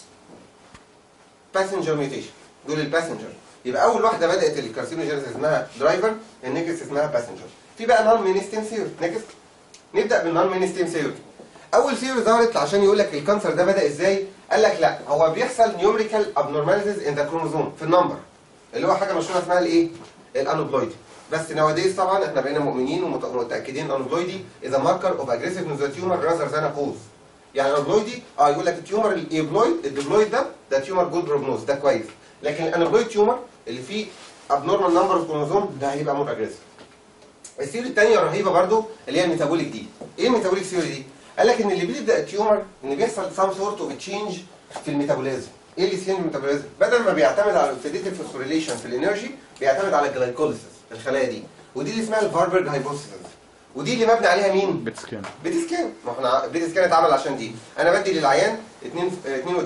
باسنجر ميوتيشن دول الباسنجر يبقى اول واحده بدات الكارسينوجينيس اسمها درايفر النيكست اسمها باسنجر في بقى نون مينستيم ثيوري نيكست نبدا بالنون مينستيم ثيوري اول ثيوري ظهرت عشان يقول لك الكانسر ده بدا ازاي قال لك لا هو بيحصل نيومريكال ابنورماليتيز ان ذا كروموزوم في النمبر اللي هو حاجه مشهوره اسمها الايه الانوبلويد بس nowadays طبعا احنا بقينا مؤمنين ومت- ومتاكدين ان الابلويدي از ماركر اوف aggressiveness of the tumor rather than a cause يعني الابلويدي اه يقول لك التيومر الايبلويد الديبلويد ده ده تيومر جود بروجنوز ده كويس لكن الانابلويد تيومر اللي فيه abnormal number of chromosomes ده هيبقى مور اجريسيف الثيوري الثانيه الرهيبه برضو اللي هي الميتابوليك دي ايه الميتابوليك ثيوري دي قال لك ان اللي بيبدا التيومر ان بيحصل سام سورت اوف تشينج في الميتابوليزم ايه اللي يسين الميتابوليزم بدل ما بيعتمد على الاوكسيديتيف فوسفوريليشن في الانرجي بيعتمد على الجلايكوليسيس الخلايا دي ودي اللي اسمها الفاربرج هايبوثيسيس ودي اللي مبني عليها مين بيت سكان بيت سكان ما احنا بيت سكان اتعمل عشان دي انا بدي للعيان 2 2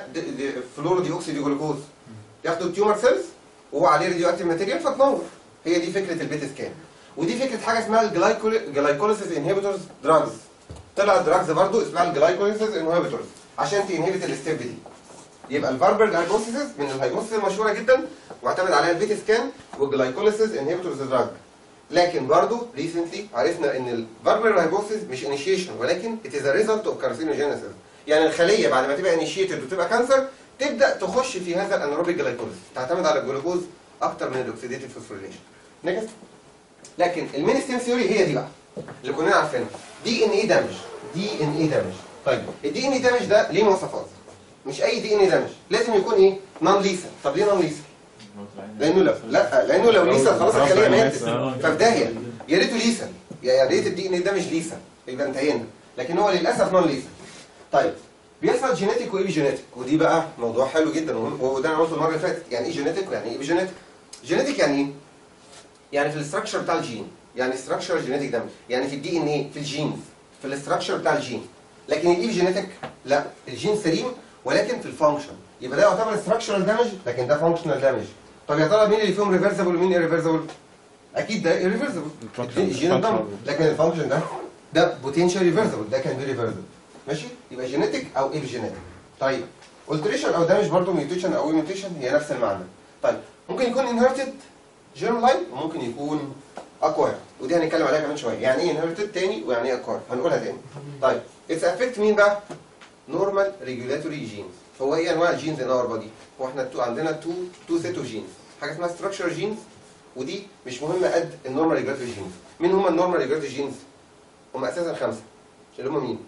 و8 فلورو دي اوكسيدي جلوكوز ياخدوا التيومر سيلز وهو عليه راديو اكتيف ماتيريال فتنور هي دي فكره البيت سكان ودي فكره حاجه اسمها الجلايكوليسيس انهبيتورز دراجز طلع دراجز برضو اسمها الجلايكوليسيس انهبيتورز عشان تنهبت الستيب دي يبقى الفاربرج هايبوثيسيس من الهايبوثيسيس المشهوره جدا واعتمد عليها البيت سكان والجلايكوليسيس انهبيتورز دراج لكن برضو ريسنتلي عرفنا ان الفاربرج هايبوثيسيس مش انيشيشن ولكن it is a result of carcinogenesis يعني الخليه بعد ما تبقى انيشيتد وتبقى كانسر تبدا تخش في هذا الانروبيك جلايكوليسيس تعتمد على الجلوكوز اكتر من الاكسيديتيف فوسفوريليشن نيكست لكن المين ستيم ثيوري هي دي بقى اللي كلنا عارفينها دي ان اي دامج دي ان اي دامج طيب الدي ان اي دامج ده ليه مواصفات مش اي دي ان اي دامج لازم يكون ايه نون ليسل طب ليه نون ليسل لانه لو لا لانه لو ليسل خلاص الخليه ماتت ففي داهيه يا ريته ليسل يا ريت الدي ان اي دامج ليسل يبقى انتهينا لكن هو للاسف نون ليسل طيب بيحصل جينيتك وايبي جينيتك ودي بقى موضوع حلو جدا ومهم- وده انا قلته المره اللي فاتت يعني ايه جينيتك ويعني ايه ايبي جينيتك جينيتك يعني ايه يعني في الاستراكشر بتاع الجين يعني استراكشر جينيتك ده يعني في الدي ان ايه في الجينز في الاستراكشر بتاع الجين لكن الايبي جينيتك لا الجين سليم ولكن في الفانكشن يبقى ده يعتبر استراكشرال دامج لكن ده فانكشنال دامج طب يا ترى مين اللي فيهم ريفرسبل ومين ايريفرسبل اكيد ده ايريفرسبل الفانكشن- الجين الدم الفانكشن. لكن الفانكشن ده ده بوتنشال ريفرسبل ده كان بي ريفرسبل ماشي يبقى جينيتك او ايبي جينيتك طيب التريشن او دامج برضه ميوتيشن او ميوتيشن هي نفس المعنى طيب ممكن يكون انهرتد جيرم لاين وممكن يكون اكواير ودي هنتكلم عليها كمان شويه يعني ايه انهرتد تاني ويعني ايه اكواير هنقولها تاني طيب اتس افكت مين بقى نورمال ريجولاتوري جينز هو ايه انواع الجينز ان اور بودي هو احنا تو عندنا تو تو سيت اوف جينز حاجه اسمها ستراكشر جينز ودي مش مهمه قد النورمال ريجولاتوري جينز مين هم النورمال ريجولاتوري جينز هم اساسا خمسه اللي هم مين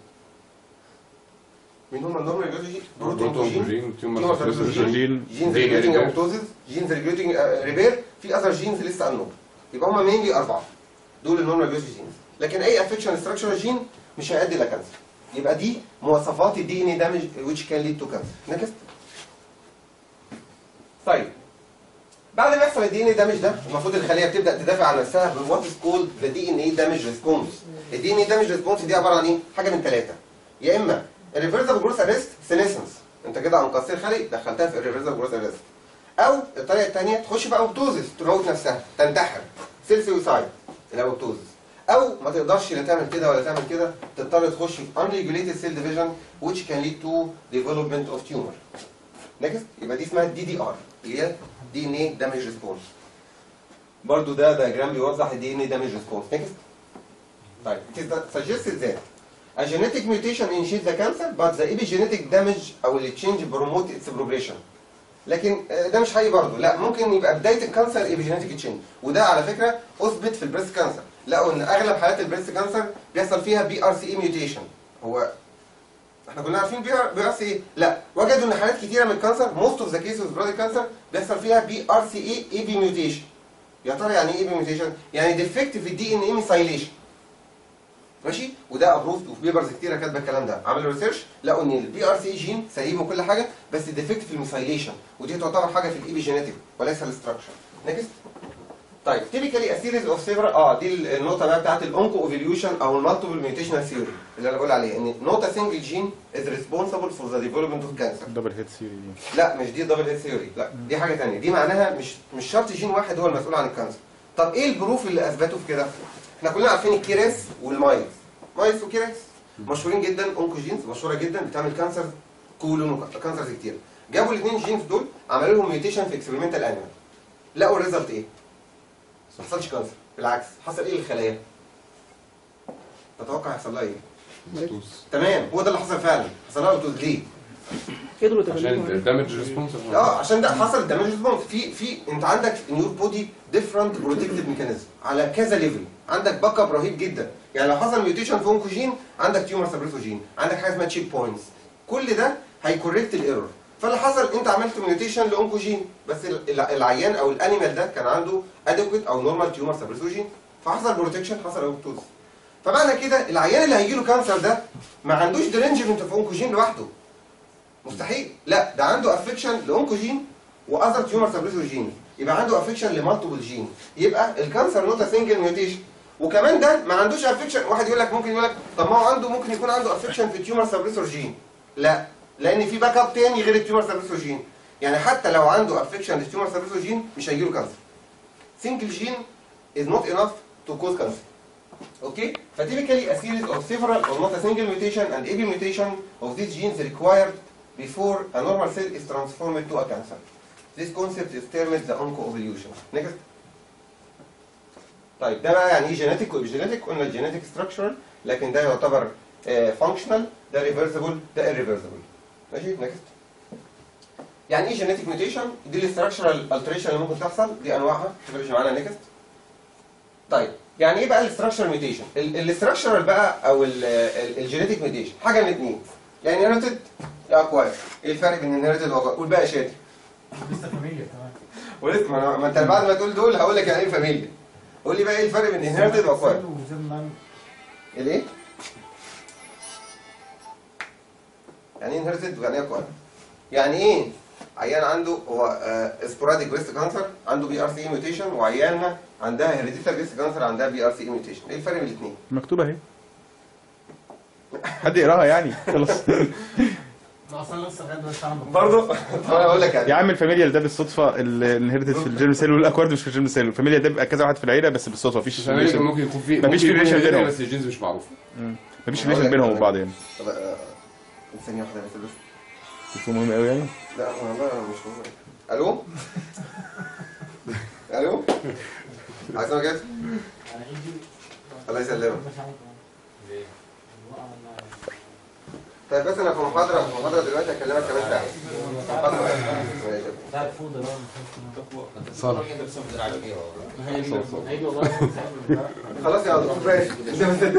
مين هم النورمال ريجولاتوري جينز بروتون بروتون جين جين تيومر تيومر سبريسور سبريسور جين جينز DNA ريجوليتنج repair. ابوتوزيس جينز ريجوليتنج ريبير في اذر جينز لسه انون يبقى هم مينلي اربعه دول النورمال ريجولاتوري جينز لكن اي افكشن ستراكشر جين مش هيؤدي الى كانسر يبقى دي مواصفات الدي ان اي دامج which can lead to cancer نكست طيب بعد ما يحصل الدي ان اي دامج ده المفروض الخليه بتبدا تدافع عن نفسها بوات از كولد ذا دي ان اي دامج ريسبونس الدي ان اي دامج ريسبونس دي عباره عن ايه؟ حاجه من ثلاثه يا اما الريفرسبل جروث اريست سينيسنس انت كده عنقصت الخلي دخلتها في الريفرسبل جروث اريست او الطريقه الثانيه تخش في اوبتوزيس تموت نفسها تنتحر سيل سويسايد الاوبتوزيس او ما تقدرش لا تعمل كده ولا تعمل كده تضطر تخش في unregulated cell division which can lead to development of tumor نكست يبقى دي اسمها دي دي ار اللي هي دي ان اي دامج ريسبونس برضو ده دايجرام بيوضح الدي ان اي دامج ريسبونس نكست طيب it is suggested that a genetic mutation initiates the cancer but the epigenetic damage او ال change promote its progression لكن آه، ده مش حقيقي برضه لا ممكن يبقى بدايه الكانسر ايبيجينيتك تشينج وده على فكره اثبت في البريست كانسر لقوا ان اغلب حالات البريست كانسر بيحصل فيها بي ار سي اي ميوتيشن هو احنا كلنا عارفين بي ار بي ار سي اي لا وجدوا ان حالات كتيره من الكانسر موست اوف ذا كيسز برادي كانسر بيحصل فيها بي ار سي اي اي بي ميوتيشن يا ترى يعني ايه اي بي ميوتيشن يعني ديفكت في الدي ان اي ميثايليشن ماشي وده ابروفد وفي بيبرز كتيره كاتبه الكلام ده عملوا ريسيرش لقوا ان البي ار سي جين سليم وكل حاجه بس ديفكت في الميثايليشن ودي تعتبر حاجه في الايبي جينيتيك وليس الاستراكشر نيكست طيب تيبيكالي سيريز اوف سيفر اه دي النقطه بقى بتاعت الاونكو ايفوليوشن او المالتيبل ميوتيشنال ثيوري اللي انا بقول عليها ان نوت سنجل جين از ريسبونسبل فور ذا ديفلوبمنت اوف كانسر دبل هيد سيري دي لا مش دي دبل هيد ثيوري لا دي حاجه ثانيه دي معناها مش مش شرط جين واحد هو المسؤول عن الكانسر طب ايه البروف اللي اثبته في كده احنا كلنا عارفين الكيراس والمايز مايز وكيراس مشهورين جدا اونكوجينز مشهوره جدا بتعمل كانسر كولون وكانسرز كتير جابوا الاثنين جينز دول عملوا لهم ميوتيشن في اكسبيرمنتال انيمال لقوا الريزلت ايه ما حصلش كانسر بالعكس حصل ايه للخلايا تتوقع هيحصل لها ايه تمام هو ده اللي حصل فعلا حصل لها اوتوز ليه قدروا عشان يتجنبوا الدامج ريسبونس اه عشان ده حصل دامج ريسبونس في في انت عندك ان يور بودي ديفرنت بروتكتيف ميكانيزم على كذا ليفل عندك باك اب رهيب جدا يعني لو حصل ميوتيشن في اونكوجين عندك تيومر سبريسوجين عندك حاجه اسمها تشيك بوينتس كل ده هيكوريكت الايرور فاللي حصل انت عملت ميوتيشن لاونكوجين بس ال- ال- العيان او الانيمال ده كان عنده ادكويت او نورمال تيومر سبريسوجين فحصل بروتكشن حصل اوبتوز فمعنى كده العيان اللي هيجي له كانسر ده ما عندوش درينجمنت في اونكوجين لوحده مستحيل لا ده عنده افكشن لاونكوجين واذر تيومر سبريسور يبقى عنده افكشن لمالتيبل جين يبقى الكانسر نوت سنجل ميوتيشن وكمان ده ما عندوش افكشن واحد يقول لك ممكن يقول لك طب ما هو عنده ممكن يكون عنده افكشن في التيومر سبريسور جين لا لان في باك اب تاني غير التيومر سبريسور جين يعني حتى لو عنده افكشن للتيومر سبريسور جين مش هيجي له كانسر سنجل جين is not enough to cause cancer Okay? Typically, a series of several or not a single mutation and every mutation of these genes required before a normal cell is transformed to a cancer. This concept is termed the oncoevolution. Next. طيب ده بقى يعني ايه جينيتيك وإبجينيتيك قلنا الجينيتيك ستراكشرال لكن ده يعتبر فانكشنال ده ريفرسبل ده irreversible ماشي نكست يعني ايه جينيتيك ميوتيشن دي الاستراكشرال التريشن اللي ممكن تحصل دي انواعها تفرقش معانا نكست طيب يعني ايه بقى الاستراكشر ميوتيشن الاستراكشرال بقى او الجينيتيك ميوتيشن حاجه من اتنين يعني انهيرتد يا اكواير ايه الفرق بين انهيرتد واكواير والباقي شادي لسه فاميليا كمان ولسه ما, ما انت بعد ما تقول دول هقول لك يعني ايه فاميليا قول لي بقى ايه الفرق بين انهيرتد واكواير الايه يعني ايه انهيرتد ويعني ايه اكواير يعني ايه عيان عنده هو سبوراديك بريست كانسر عنده بي ار سي ميوتيشن وعيانه عندها هيريديتال بريست كانسر عندها بي ار سي ميوتيشن ايه الفرق بين الاثنين مكتوبه اهي حد يقراها يعني خلاص لا اصلا لسه لغايه دلوقتي انا برضه طب انا اقول لك يا يعني عم الفاميليا ده بالصدفه الانهيرتد في الجيرم سيل والاكوارد مش في الجيرم سيل الفاميليا ده بيبقى كذا واحد في العيله بس بالصدفه مفيش ممكن ممكن يكون في مفيش ممكن يكون relation هنا بينهم. بس الجينز مش معروفه مفيش ريليشن بينهم وبين بعض يعني طب آه، ثانيه واحده بس بس تليفون مهم قوي يعني لا والله مش مهم الو الو عايز انا جاهز الله يسلمك طيب بس انا في محاضره في محاضره دلوقتي هكلمك كمان ساعه محاضرة. ماشي. بتاعت فوضى بقى صالح هيجي والله خلاص يا دكتور ماشي انت مصدق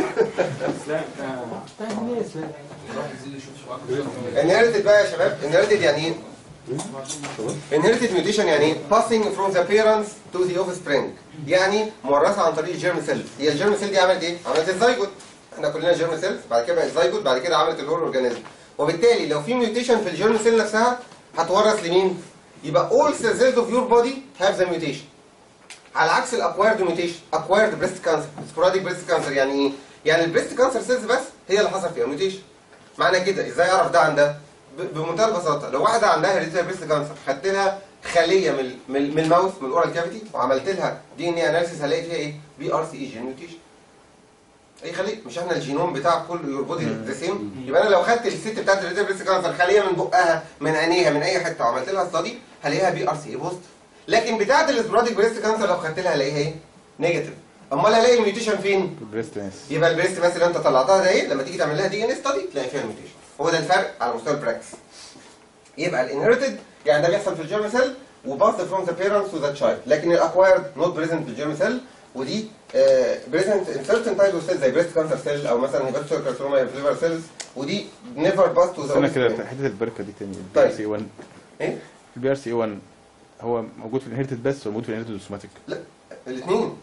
انهيرتد بقى يا شباب انهيرتد يعني ايه؟ inherited mutation يعني ايه؟ passing from the parents to the offspring يعني مورثه عن طريق الجيرم سيل هي الجيرم سيل دي عملت ايه؟ عملت الزيجوت احنا كلنا جيرم سيلز بعد كده بقت زيجوت بعد كده عملت الهور اورجانيزم وبالتالي لو في ميوتيشن في الجيرم سيل نفسها هتورث لمين؟ يبقى all cells of your body have the mutation على عكس الاكوايرد ميوتيشن اكوايرد بريست كانسر سبوراديك بريست كانسر يعني ايه؟ يعني البريست كانسر سيلز بس هي اللي حصل فيها ميوتيشن معنى كده ازاي اعرف ده عن ده؟ ب- بمنتهى البساطه لو واحده عندها هيريديتري بريست كانسر خدت لها خليه من من من الماوث من الاورال كافيتي وعملت لها دي ان اي اناليسيس هلاقي فيها ايه؟ بي ار سي اي جين ميوتيشن اي خليه مش احنا الجينوم بتاع كل يور بودي ذا سيم يبقى انا لو خدت الست بتاعت الهيريديتري بريست كانسر خليه من بقها من عينيها من اي حته وعملت لها ستادي هلاقيها بي ار سي اي بوزيتيف لكن بتاعت السبوراديك بريست كانسر لو خدت لها هلاقيها ايه؟ نيجاتيف امال هلاقي الميوتيشن فين؟ البريست ماس يبقى البريست ماس اللي انت طلعتها ده ايه لما تيجي تعمل لها دي ان ستادي تلاقي فيها ميوتيشن هو ده الفرق على مستوى البراكتس يبقى الانهيرتد يعني ده بيحصل في الجيرم سيل وباست فروم ذا بيرنتس تو ذا تشايلد لكن الاكوايرد نوت بريزنت في الجيرم سيل ودي بريزنت ان سيرتن تايب اوف سيل زي بريست كانسر سيل او مثلا هيباتوسيل كارسينوما فليفر سيلز ودي نيفر باست تو ذا استنى كده حته البركه دي تاني البي طيب. ار سي 1 ايه البي ار سي 1 هو موجود في الانهيرتد بس ولا موجود في الانهيرتد والسوماتيك الاثنين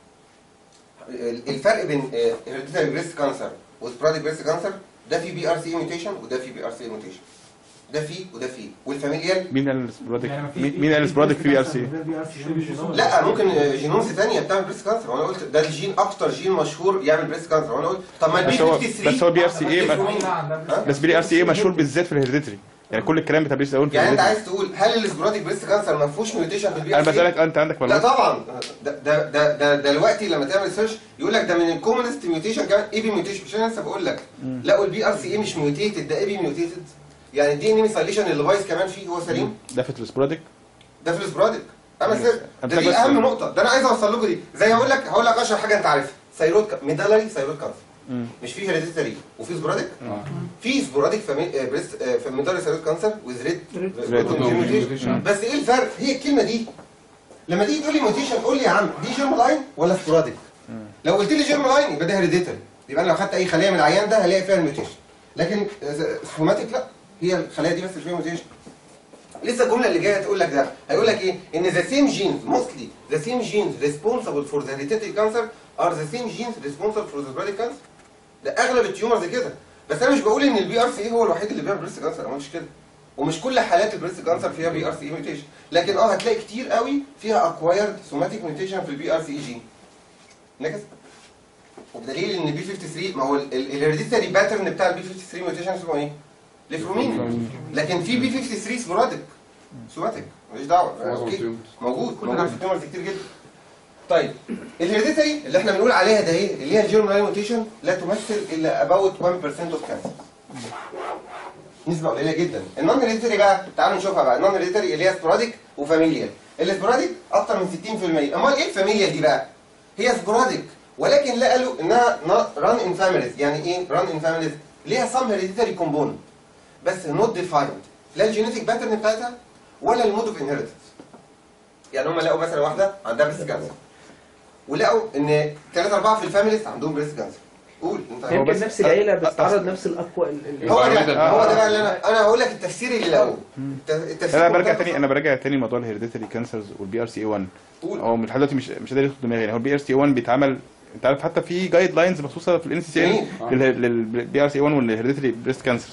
الفرق بين هيريديتري بريست كانسر وسبراديك بريست كانسر ده فيه بي ار سي ميوتيشن وده فيه بي ار سي ميوتيشن ده فيه وده فيه والفاميليال مين قال السبراديك مين مين قال السبراديك في بي ار سي لا ممكن جينومز ثانيه بتعمل بريست كانسر وانا قلت ده الجين اكتر جين مشهور يعمل بريست كانسر وانا قلت طب ما البي بس هو 53 بس هو بي ار سي ايه هتفرقوا مين؟ بس بي ار سي ايه مشهور بالذات في الهيريديتري يعني كل الكلام بتاع بريست اول في يعني انت الهيريديتري عايز تقول هل السبراديك بريست كانسر ما فيهوش ميوتيشن في البي انا ار سي؟ بسالك انت عندك لا معلومات طبعا ده ده ده ده دلوقتي لما تعمل سيرش يقول لك ده من الكومنست ميوتيشن كمان اي بي ميوتيشن مش انا لسه بقول لك لقوا البي ار سي اي مش ميوتيتد ده اي بي ميوتيتد يعني الدي ان اي ميثايليشن اللي بايظ كمان فيه هو سليم ده في السبراديك ده في السبراديك اعمل سيرش أنت ده دي بس- اهم نقطه ده انا عايز اوصل لكم دي زي هقول لك هقول لك اشهر حاجه انت عارفها ثيرويد ك- ميدالري ثيرويد كانسر مش في هيريديتري وفي سبوراديك اه في سبوراديك بريست فاميلاري سيرويد كانسر وذ ريد Mutation. بس ايه الفرق هي الكلمه دي لما تيجي تقول لي موتيشن قول لي يا عم دي جيرم لاين ولا سبوراديك لو قلت لي جيرم لاين يبقى ده هيريديتري يبقى انا لو خدت اي خليه من العيان ده هلاقي فيها الميوتيشن لكن سكوماتيك لا هي الخلايا دي بس اللي فيها موتيشن لسه الجمله اللي جايه تقول لك ده هيقول لك ايه ان ذا سيم جينز موستلي ذا سيم جينز ريسبونسبل فور ذا هيريديتري كانسر ار ذا سيم جينز ريسبونسبل فور ذا سبوراديك كانسر ده اغلب التيومرز كده بس انا مش بقول ان البي ار سي اي هو الوحيد اللي بيعمل بريست كانسر انا ما قلتش كده ومش كل حالات البريست كانسر فيها بي ار سي اي ميوتيشن لكن اه هتلاقي كتير قوي فيها اكوايرد سوماتيك ميوتيشن في البي ار سي اي جين نكس وبدليل ان بي 53 ما هو الهيريديتري باترن بتاع البي 53 ميوتيشن اسمه ايه؟ ليفرومين لكن في بي 53 سبوراديك سوماتيك ماليش دعوه أوكي. موجود موجود في تيومرز كتير جدا طيب الهيريديتري اللي احنا بنقول عليها ده ايه اللي هي الجيرم ميوتيشن لا تمثل الا about 1% اوف كانسر نسبه قليله جدا النون هيريديتري بقى تعالوا نشوفها بقى النون هيريديتري اللي هي سبوراديك وفاميليال السبوراديك اكتر من 60% امال ايه الفاميليال دي بقى هي سبوراديك ولكن لا قالوا انها ران ان فاميليز يعني ايه ران ان فاميليز ليها سم هيريديتري كومبوننت بس نوت ديفايند لا الجينيتك باترن بتاعتها ولا المود اوف انهيرتنس يعني هم لقوا مثلا واحده عندها بريست كانسر ولقوا ان 3 4 في الفاميليز عندهم بريست كانسر قول انت هو يمكن بس- نفس العيله أ- بتتعرض نفس الاقوى ال- ال- هو ده Environmental. هو ده بقى اللي انا انا هقول لك التفسير اللي لقوه الت- التفسير انا برجع منتهى تاني انا برجع تاني لموضوع الهيريديتري كانسرز والبي ار سي اي 1 قول. هو من لحد دلوقتي مش مش قادر يدخل دماغي يعني هو البي ار سي اي 1 بيتعمل انت عارف حتى في جايد لاينز مخصوصه في الان سي سي جميل. للبي ار سي 1 والهيريديتري بريست كانسرز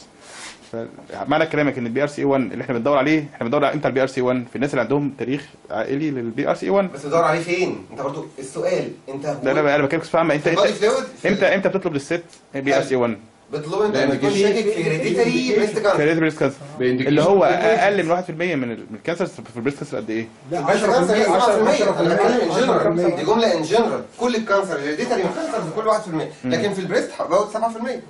معنى كلامك ان البي ار سي 1 اللي احنا بندور عليه احنا بندور على امتى البي ار سي 1 في الناس اللي عندهم تاريخ عائلي للبي ار سي 1 بس بدور عليه فين انت برضو السؤال انت لا لا انا بكلمك فاهم انت البادي انت فلويد امتى امتى بتطلب للست بي ار سي 1 بتطلب انت لا، لما تكون indication. شاكك في هيريديتري بريست كانسر هيريديتري بريست كانسر بإنديكيشن. اللي هو اقل من 1% من ال- من الكانسر في البريست كانسر قد ايه؟ لا البريست كانسر هي 7% انا بتكلم ان 10% جنرال دي جمله ان جنرال كل الكانسر الهيريديتري من كانسر في كل 1% لكن في البريست حوالي 7%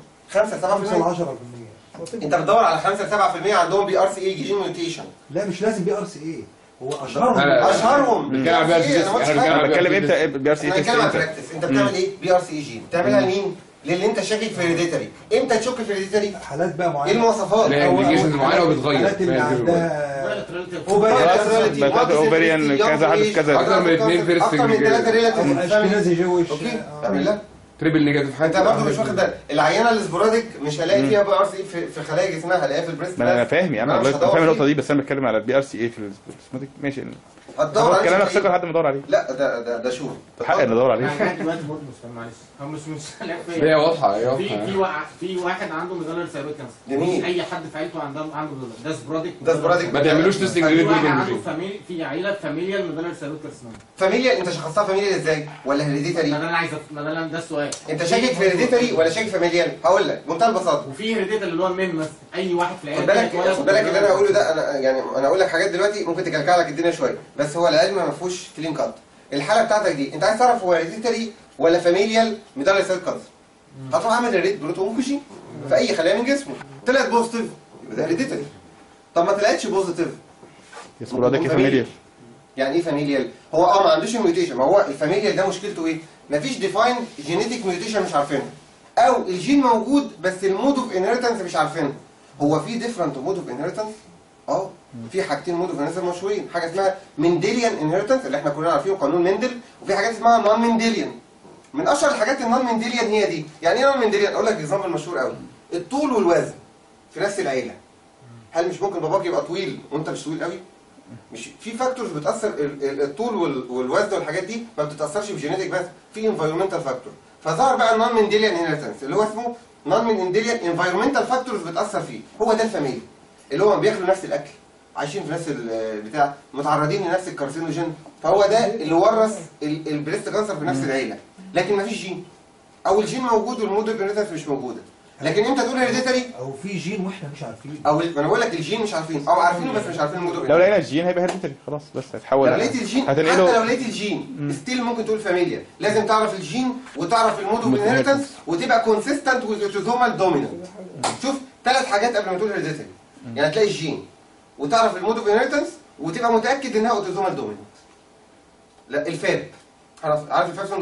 5 5 ل 7% 10% انت بتدور على 5 7% عندهم بي ار سي اي جين ميوتيشن لا مش لازم بي ار سي اي هو اشهرهم لا، اشهرهم بنتكلم على BRCA، BRCA. انا ما قلتش احنا حاجة. انا بتكلم BRCA. امتى البي ار سي احنا تيست بنتكلم على امتى؟ براكتس انت بتعمل ايه بي ار سي جين بتعملها لمين للي انت شاكك في هيريديتري امتى تشك في هيريديتري حالات بقى ايه معينه المواصفات لا، أو- أو indications معينة وبتغير. الحالات اللي فاهم كده. عندها relative. اوفريان بتاعت اوفريان كذا حدث كذا أكتر من اتنين first اكتر من degree. ثلاثه ريلاتيف اشكنازي جويش اوكي تعمل لها تريبل نيجاتيف انت حاجه برضه مش واخد بالك العينه السبوراديك مش هلاقي فيها بي ار سي في في خلايا جسمها هلاقيها في البريست ما انا بس. فاهم يا عم أنا والله مش أنا هدور فاهم النقطه فيه. دي بس انا بتكلم على البي ار سي اي في السبوتيك ماشي هتدور هو عليه كلامك في ثقه إيه؟ لحد ما ادور عليه لا ده ده ده شوف حق ان ادور عليه يعني دلوقتي برضه مش فاهم معلش هو مش مش عارف هي فين. واضحه هي في في واضحه وا- في واحد عنده ميدالر سيرويد كانسر جميل. مش اي حد في عيلته عنده عنده ده سبراديك ده سبوراديك ما تعملوش تيستنج في ريد واحد عنده بيرجن فاميلي في عيله فاميليال ميدالر سيرويد كارسينوما فاميليا انت شخصتها فاميليا ازاي ولا ما هيريديتري ده انا عايز أف- ما ده ده السؤال انت شاكك في هيريديتري ولا شاكك فاميليال هقول لك بمنتهى البساطه وفي هيريديتال اللي هو المين مثلا اي واحد في خد العيله بالك خد بالك اللي انا هقوله ده انا يعني انا هقول لك حاجات دلوقتي ممكن تكلكع لك الدنيا شويه بس هو العلم ما فيهوش كلين كات الحاله بتاعتك دي انت عايز تعرف هو هيريديتري ولا فاميليال ميدالر سيل كانسر هتروح عامل الريد بروتوموكوشي في اي خلايا من جسمه طلعت بوزيتيف يبقى ده هيريديتري طب ما طلعتش بوزيتيف سبوراديك فاميليا يعني ايه فاميليال هو اه ما عندوش ميوتيشن ما هو الفاميليال ده مشكلته ايه مفيش ديفاين جينيتك ميوتيشن مش عارفينها او الجين موجود بس المود اوف انهيرتنس مش عارفينها هو في ديفرنت مود اوف انهيرتنس اه في حاجتين مود اوف انهيرتنس مشهورين حاجه اسمها منديليان انهيرتنس اللي احنا كلنا عارفينه قانون مندل وفي حاجات اسمها نون منديليان من اشهر الحاجات النون منديليان هي دي يعني ايه نون منديليان اقول لك اكزامبل مشهور قوي الطول والوزن في نفس العيله هل مش ممكن باباك يبقى طويل وانت مش طويل قوي مش في فاكتورز بتاثر ال- ال- الطول وال- والوزن والحاجات دي ما بتتاثرش بجينيتك بس في انفايرمنتال فاكتور فظهر بقى النون منديليان انهيرتنس اللي هو اسمه نون منديليان انفايرمنتال فاكتورز بتاثر فيه هو ده الفاميلي اللي هو بياكلوا نفس الاكل عايشين في نفس البتاع متعرضين لنفس الكارسينوجين فهو ده اللي ورث ال- البريست كانسر في نفس العيله لكن ما فيش جين او الجين موجود والمود اوف مش موجوده لكن امتى تقول هيريديتري او في جين واحنا مش عارفين او ال- ما انا بقول لك الجين مش عارفين او عارفينه بس مش عارفين المود اوف لو لقينا الجين هيبقى هيريديتري خلاص بس هتحول لو لقيت الجين حتى هتنقله لو لقيت الجين ستيل ممكن تقول فاميليا لازم تعرف الجين وتعرف المود اوف Mode of انهيرتنس وتبقى كونسيستنت وذ اوتوزومال دومينانت شوف ثلاث حاجات قبل ما تقول هيريديتري يعني تلاقي الجين وتعرف المود اوف انهيرتنس وتبقى متاكد انها اوتوزومال دومينانت لا الفاب عارف عارف الفاب سندروم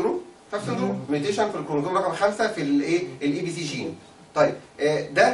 فاب سندروم ميوتيشن في الكروموسوم رقم خمسة في الايه الاي بي سي جين طيب آه، ده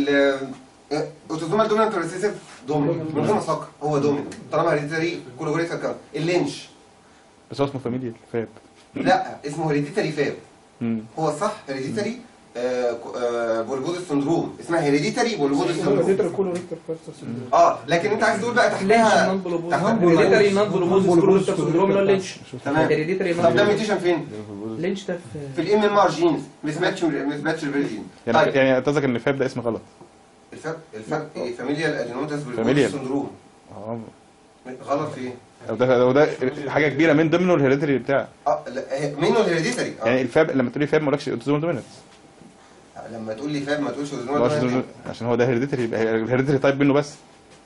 الاوتوزومال دومينانت ريسيسيف دومينانت من غير ما افكر هو دومينانت طالما هيريديتري كولوجريتال كام اللينش بس هو اسمه فاميليا فاب لا اسمه هيريديتري فاب مم. هو صح هيريديتري بولبودس سندروم اسمها هيريديتري بولبودس سندروم كولوريكتر فيرسس اه لكن انت عايز تقول بقى تحتها تحت- هيريديتري نون بولوبوز كولوريكتر سندروم اللي هو لينش تمام هيريديتري طب ده نون ميوتيشن فين؟ لينش ده في الام ام ار جينز مس ماتش مس ماتش الفيرجين يعني طيب يعني قصدك ان فاب ده اسم غلط الفرق الفرق ايه فاميليال ادينوماتس Familial. بالبولبودس سندروم اه غلط في ايه؟ أو ده أو ده حاجه كبيره من ضمنه الهيريديتري بتاع اه لا هي- منه الهيريديتري اه يعني الفاب لما تقول لي فاب ما اقولكش اوتوزومال دومينانت لما تقول لي فاب ما تقولش ما اوتوزومال اقولش دومينانت. autosomal- عشان هو ده هيريديتري يبقى الهيريديتري تايب منه بس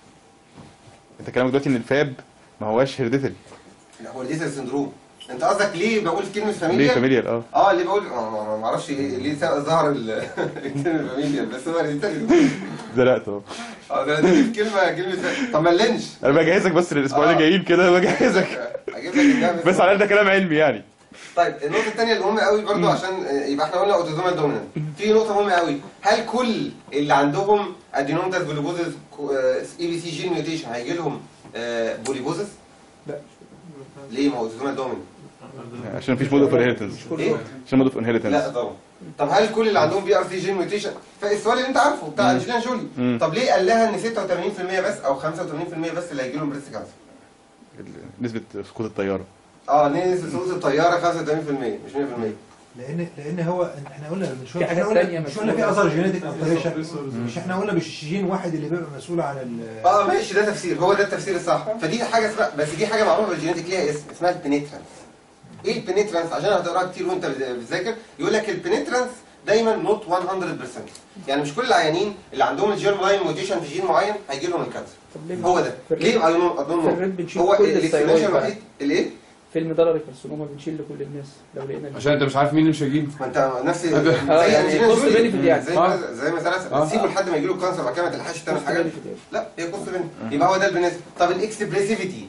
انت كلامك دلوقتي ان الفاب ما هوش هيريديتري لا هو الهيريديتري سندروم انت قصدك ليه بقول كلمه ليه فاميليال؟ فاميليال اه اه ليه بقول آه، ما ما اعرفش ليه ليه ظهر ال- الكلمه فاميليال بس هو هيريديتري زرقت اهو اه ده دي كلمه كلمه طب ما اللينش انا بجهزك بس للاسبوعين آه. الجايين كده بجهزك اجيب لك الجامد. بس على ده كلام علمي يعني طيب النقطة الثانية المهمة قوي برضو عشان آه، يبقى احنا قلنا اوتوزومال دومينانت في نقطة مهمة قوي هل كل اللي عندهم ادينومتاس بوليبوزس اي بي سي جين ميوتيشن هيجي لهم آه، بوليبوزس؟ لا. ليه ما هو اوتوزومال دومينانت؟ عشان مفيش مود اوف انهيرتنس ايه؟ عشان مود اوف لا انهيرتنس طبعا طب هل كل اللي عندهم بي ار سي جين ميوتيشن فالسؤال اللي انت عارفه بتاع مم. انجلينا جولي مم. طب ليه قال لها ان 86% بس او 85% بس اللي هيجي لهم بريست كانسر؟ نسبه سقوط الطياره اه نسبة سقوط الطيارة 85% مش 100% لان لان هو احنا قلنا من شويه في حاجات احنا قلنا تانية مش قلنا في مسؤولة. اثر جينيتك التريشن مش احنا قلنا مش جين واحد اللي بيبقى مسؤول عن ال اه ماشي ده تفسير هو ده التفسير الصح فدي حاجه اسمها بس دي حاجه معروفه بالجينيتك ليها اسم اسمها البنيترانس ايه البنيترانس عشان هتقراها كتير وانت بت- بتذاكر يقول لك البنيترانس دايما نوت 100% يعني مش كل العيانين اللي عندهم الجيرم لاين موتيشن في جين معين هيجي لهم الكانسر طب ليه هو ده في ليه الريد- اظن اظن في الريد بنشيل هو كل الاكسبلانيشن الثيرويد بقى. الوحيد الايه فيلم ضرر الكارسينوما بنشيل لكل الناس لو لقينا عشان انت مش عارف مين اللي مش هيجيب ما انت نفس اه، زي يعني أنجلينا cost جولي. benefit يعني. زي اه. ما زي ما زرعت اه. تسيبه لحد ما يجي له الكانسر بعد كده ما تلحقش تعمل حاجه لا هي كوست بنت يبقى هو ده البنسبه طب الاكسبريسيفيتي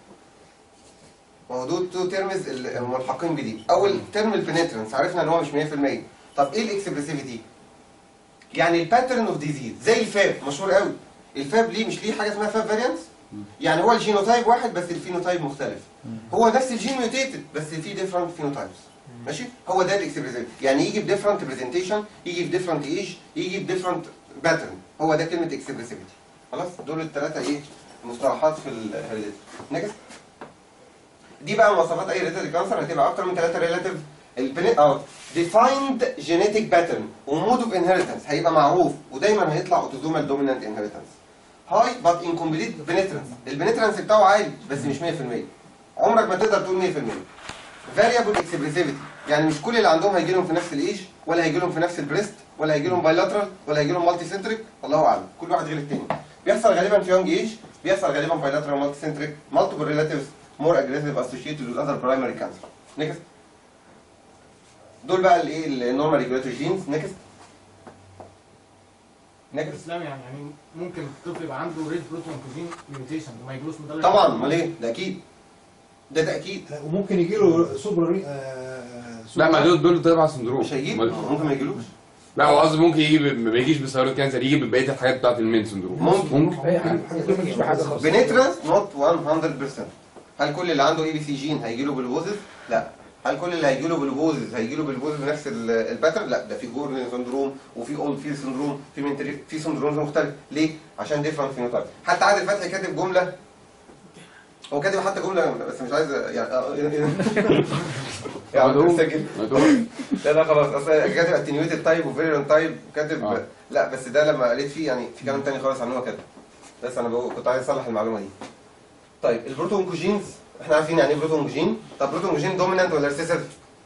ما هو دول تو تيرمز الملحقين بدي اول ترم البنترنس عرفنا ان هو مش 100% طب ايه الاكسبريسيفيتي يعني الباترن اوف ديزيز زي الفاب مشهور قوي الفاب ليه مش ليه حاجه اسمها فاب فاريانس يعني هو الجينوتايب واحد بس الفينوتايب مختلف هو نفس الجين ميوتيتد بس في ديفرنت فينوتايبس ماشي هو ده الاكسبريسيفيتي يعني يجي بديفرنت برزنتيشن يجي بديفرنت ايج يجي بديفرنت باترن هو ده كلمه اكسبريسيفيتي خلاص دول الثلاثه ايه مصطلحات في الهيريديتي نيكست دي بقى مواصفات اي هيريديتي كانسر هتبقى اكتر من ثلاثه ريلاتيف البني اه ديفايند جينيتك باترن ومود اوف انهيرتنس هيبقى معروف ودايما هيطلع اوتوزومال دومينانت انهيرتنس هاي بات انكمبليت بنترنس البنترنس بتاعه عالي بس مش 100% عمرك ما تقدر تقول 100% فاريبل اكسبريسيفيتي يعني مش كل اللي عندهم هيجي لهم في نفس الايج ولا هيجي لهم في نفس البريست ولا هيجي لهم بايلاترال ولا هيجي لهم مالتي سنتريك الله اعلم كل واحد غير التاني بيحصل غالبا في يونج ايج بيحصل غالبا بايلاترال مالتي سنتريك مالتيبل ريلاتيفز مور اجريسيف اسوشيتد وذ اذر برايمري كانسر نيكست دول بقى الايه النورمال ريجولاتوري جينز نيكست نيكست اسلام يعني يعني ممكن الطفل يبقى عنده ريد بروتون كوزين ميوتيشن وما يجيلوش مدرج طبعا امال ايه ده اكيد ده تاكيد لا، وممكن يجي له سوبر ري- آه، لا ما دول دول تبع سندروم مش هيجيب امال- ممكن ما يجيلوش لا هو قصدي ممكن يجي ب- ما يجيش بثيرويد كانسر يجي ببقيه الحاجات بتاعت المين سندروم ممكن. ممكن اي حاجه حاجه ما تجيش بحاجه خالص بنترنس نوت 100% هل كل اللي عنده اي بي سي جين هيجي له بالبوزيس؟ لا هل كل اللي هيجي له بالبوزيس هيجي له بالبوزيس بنفس ال- الباترن؟ لا ده في جورن سندروم وفي اولد فيل سندروم في منتري في سندرومز مختلف ليه؟ عشان ديفرنت فينوتايب حتى عادل فتحي كاتب جمله هو كاتب حتى جمله بس مش عايز يعني آه، يا عم مدعو. تسجل مدعو. لا لا خلاص اصل كاتب اتنيويتد تايب وفيريرنت تايب وكاتب آه. لا بس ده لما قريت فيه يعني في كلام تاني خالص عن هو كاتب بس انا بقول كنت عايز اصلح المعلومه دي طيب البروتونكوجينز احنا عارفين يعني ايه بروتونكوجين طب بروتونكوجين دومينانت ولا ريسيسيف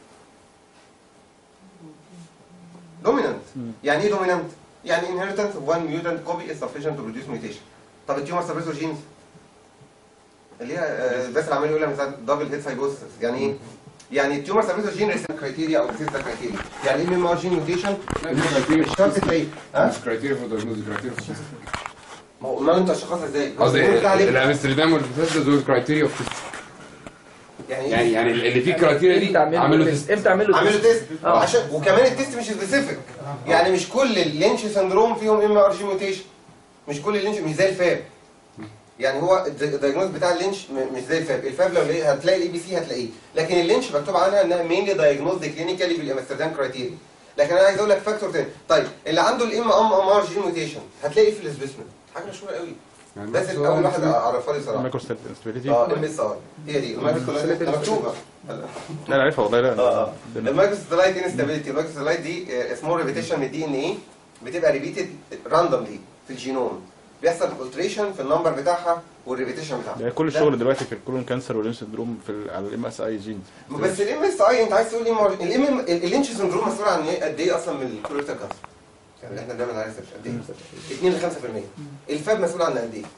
دومينانت يعني ايه دومينانت يعني inheritance of one mutant copy is sufficient to produce mutation طب التيومر سبريسور جينز اللي هي آه، بس اللي عمال يقولها من ساعه دبل هيد سايبوسيس يعني ايه يعني التيومر سبريسور جين ريسيسيف كرايتيريا او ريسيسيف كرايتيريا يعني ايه ام ار جين ميوتيشن مش شرط تلاقيه ها مش كرايتيريا فور دايجنوز كرايتيريا ما هو امال انت شخصها ازاي قصدي القانون بتاع عليك. الامستردام والبروفيسور دول كرايتيريا اوف يعني يعني يعني اللي فيه الكرايتيريا دي امتى اعمل عامل له له تيست تيست امتى اعمل له عامله تيست تيست آه. عشان وكمان التيست مش سبيسيفيك يعني مش كل اللينش سندروم فيهم ام ار جي ميوتيشن مش كل اللينش مش زي الفاب يعني هو الدايجنوز بتاع اللينش م- مش زي الفاب الفاب لو لقيت- هتلاقي الاي بي سي هتلاقيه لكن اللينش مكتوب عنها انها مينلي دايجنوز كلينيكالي بالامستردام كرايتيريا لكن انا عايز اقول لك فاكتور تاني طيب اللي عنده الام ام ام ار جي ميوتيشن هتلاقي في السبيسمن حاجه مشهوره قوي يعني بس بس اول واحد اعرفها لي صراحه مايكرو ستابيليتي اه ام اس ار هي دي المايكرو مكتوبه لا انا عارفها والله لا اه اه المايكروستلايت انستابيليتي المايكروستلايت دي اسمه ريبيتيشن من الدي ان ايه بتبقى ريبيتد راندوملي في الجينوم بيحصل التريشن في النمبر بتاعها والريبيتيشن بتاعها يعني كل ده- الشغل دلوقتي في الكولون كانسر واللينش سندروم في ال- على الام اس اي جين بس الام اس اي انت عايز تقول ايه الام اللينش سندروم مسؤول عن ايه قد ايه اصلا من الكولوتال كانسر اللي احنا بنعمل عليه سيرش قد ايه 2 ل 5% الفاب مسؤول عن قد ايه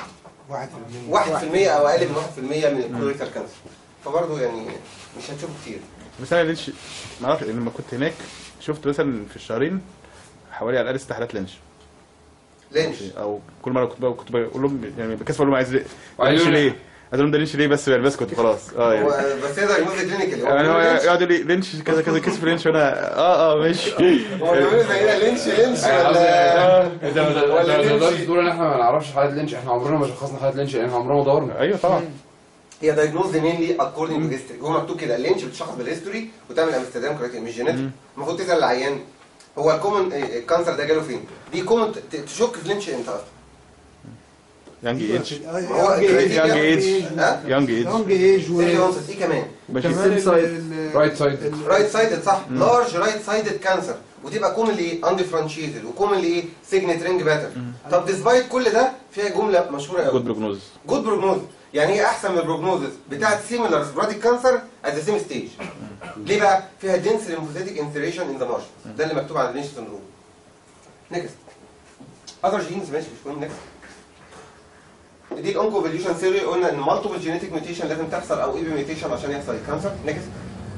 1% او اقل من 1% من الكولوتال كانسر فبرضه يعني مش هتشوفه كتير بس انا لينش ما اعرفش لما كنت هناك شفت مثلا في الشهرين حوالي على الاقل ست حالات لينش لينش او كل مره كنت بقى كنت بقول لهم يعني بكسب اقول لهم عايز ليه وعايز لينش يقول- ليه؟ عايز لهم ده لينش ليه بس يعني بس كنت خلاص اه يعني هو بس هي دايجنوز كلينيكال يعني هو يقعد يقول لي لينش كذا كذا كسب لينش وانا اه اه ماشي هو بيعملوا زينا لينش لينش يعني قصدي ولا انت ما ولا تقدرش- ما تقدرش لينش. تقول ان احنا ما نعرفش حالات لينش احنا عمرنا ما شخصنا حالات لينش لان عمرنا ما دورنا ايوه طبعا هي دايجنوز مينلي اكوردنج تو هيستوري هو مكتوب كده اللينش بتشخص بالهيستوري وتعمل امستردام كرايتيريا مش جينيتك المفروض تسال العيان هو الكومن الكانسر ده جاله فين؟ دي كومن ت- تشك في لينش امتى اصلا؟ يانج ايج هو يانج ايج ها؟ يانج ايج يونج ايج و سيرجي اونست ايه كمان؟ ماشي سيل سايد رايت سايد رايت سايدد صح لارج رايت سايدد كانسر وتبقى كومنلي اندفرنشيتد وكومنلي ايه سيجنت رينج باترن طب ديسبايت كل ده فيها جمله مشهوره قوي جود بروجنوز جود بروجنوز يعني هي احسن من البروجنوزز بتاعت سيميلار سبراتيك كانسر ات ذا سيم ستيج ليه بقى فيها دنس ليمفوسيتيك انتريشن ان ذا مارش ده اللي مكتوب على اللينش سندروم نيكست اذر جينز ماشي مش مهم نيكست دي الاونكو فاليوشن ثيوري قلنا ان مالتيبل جينيتك ميوتيشن لازم تحصل او ايبي ميوتيشن عشان يحصل الكانسر نيكست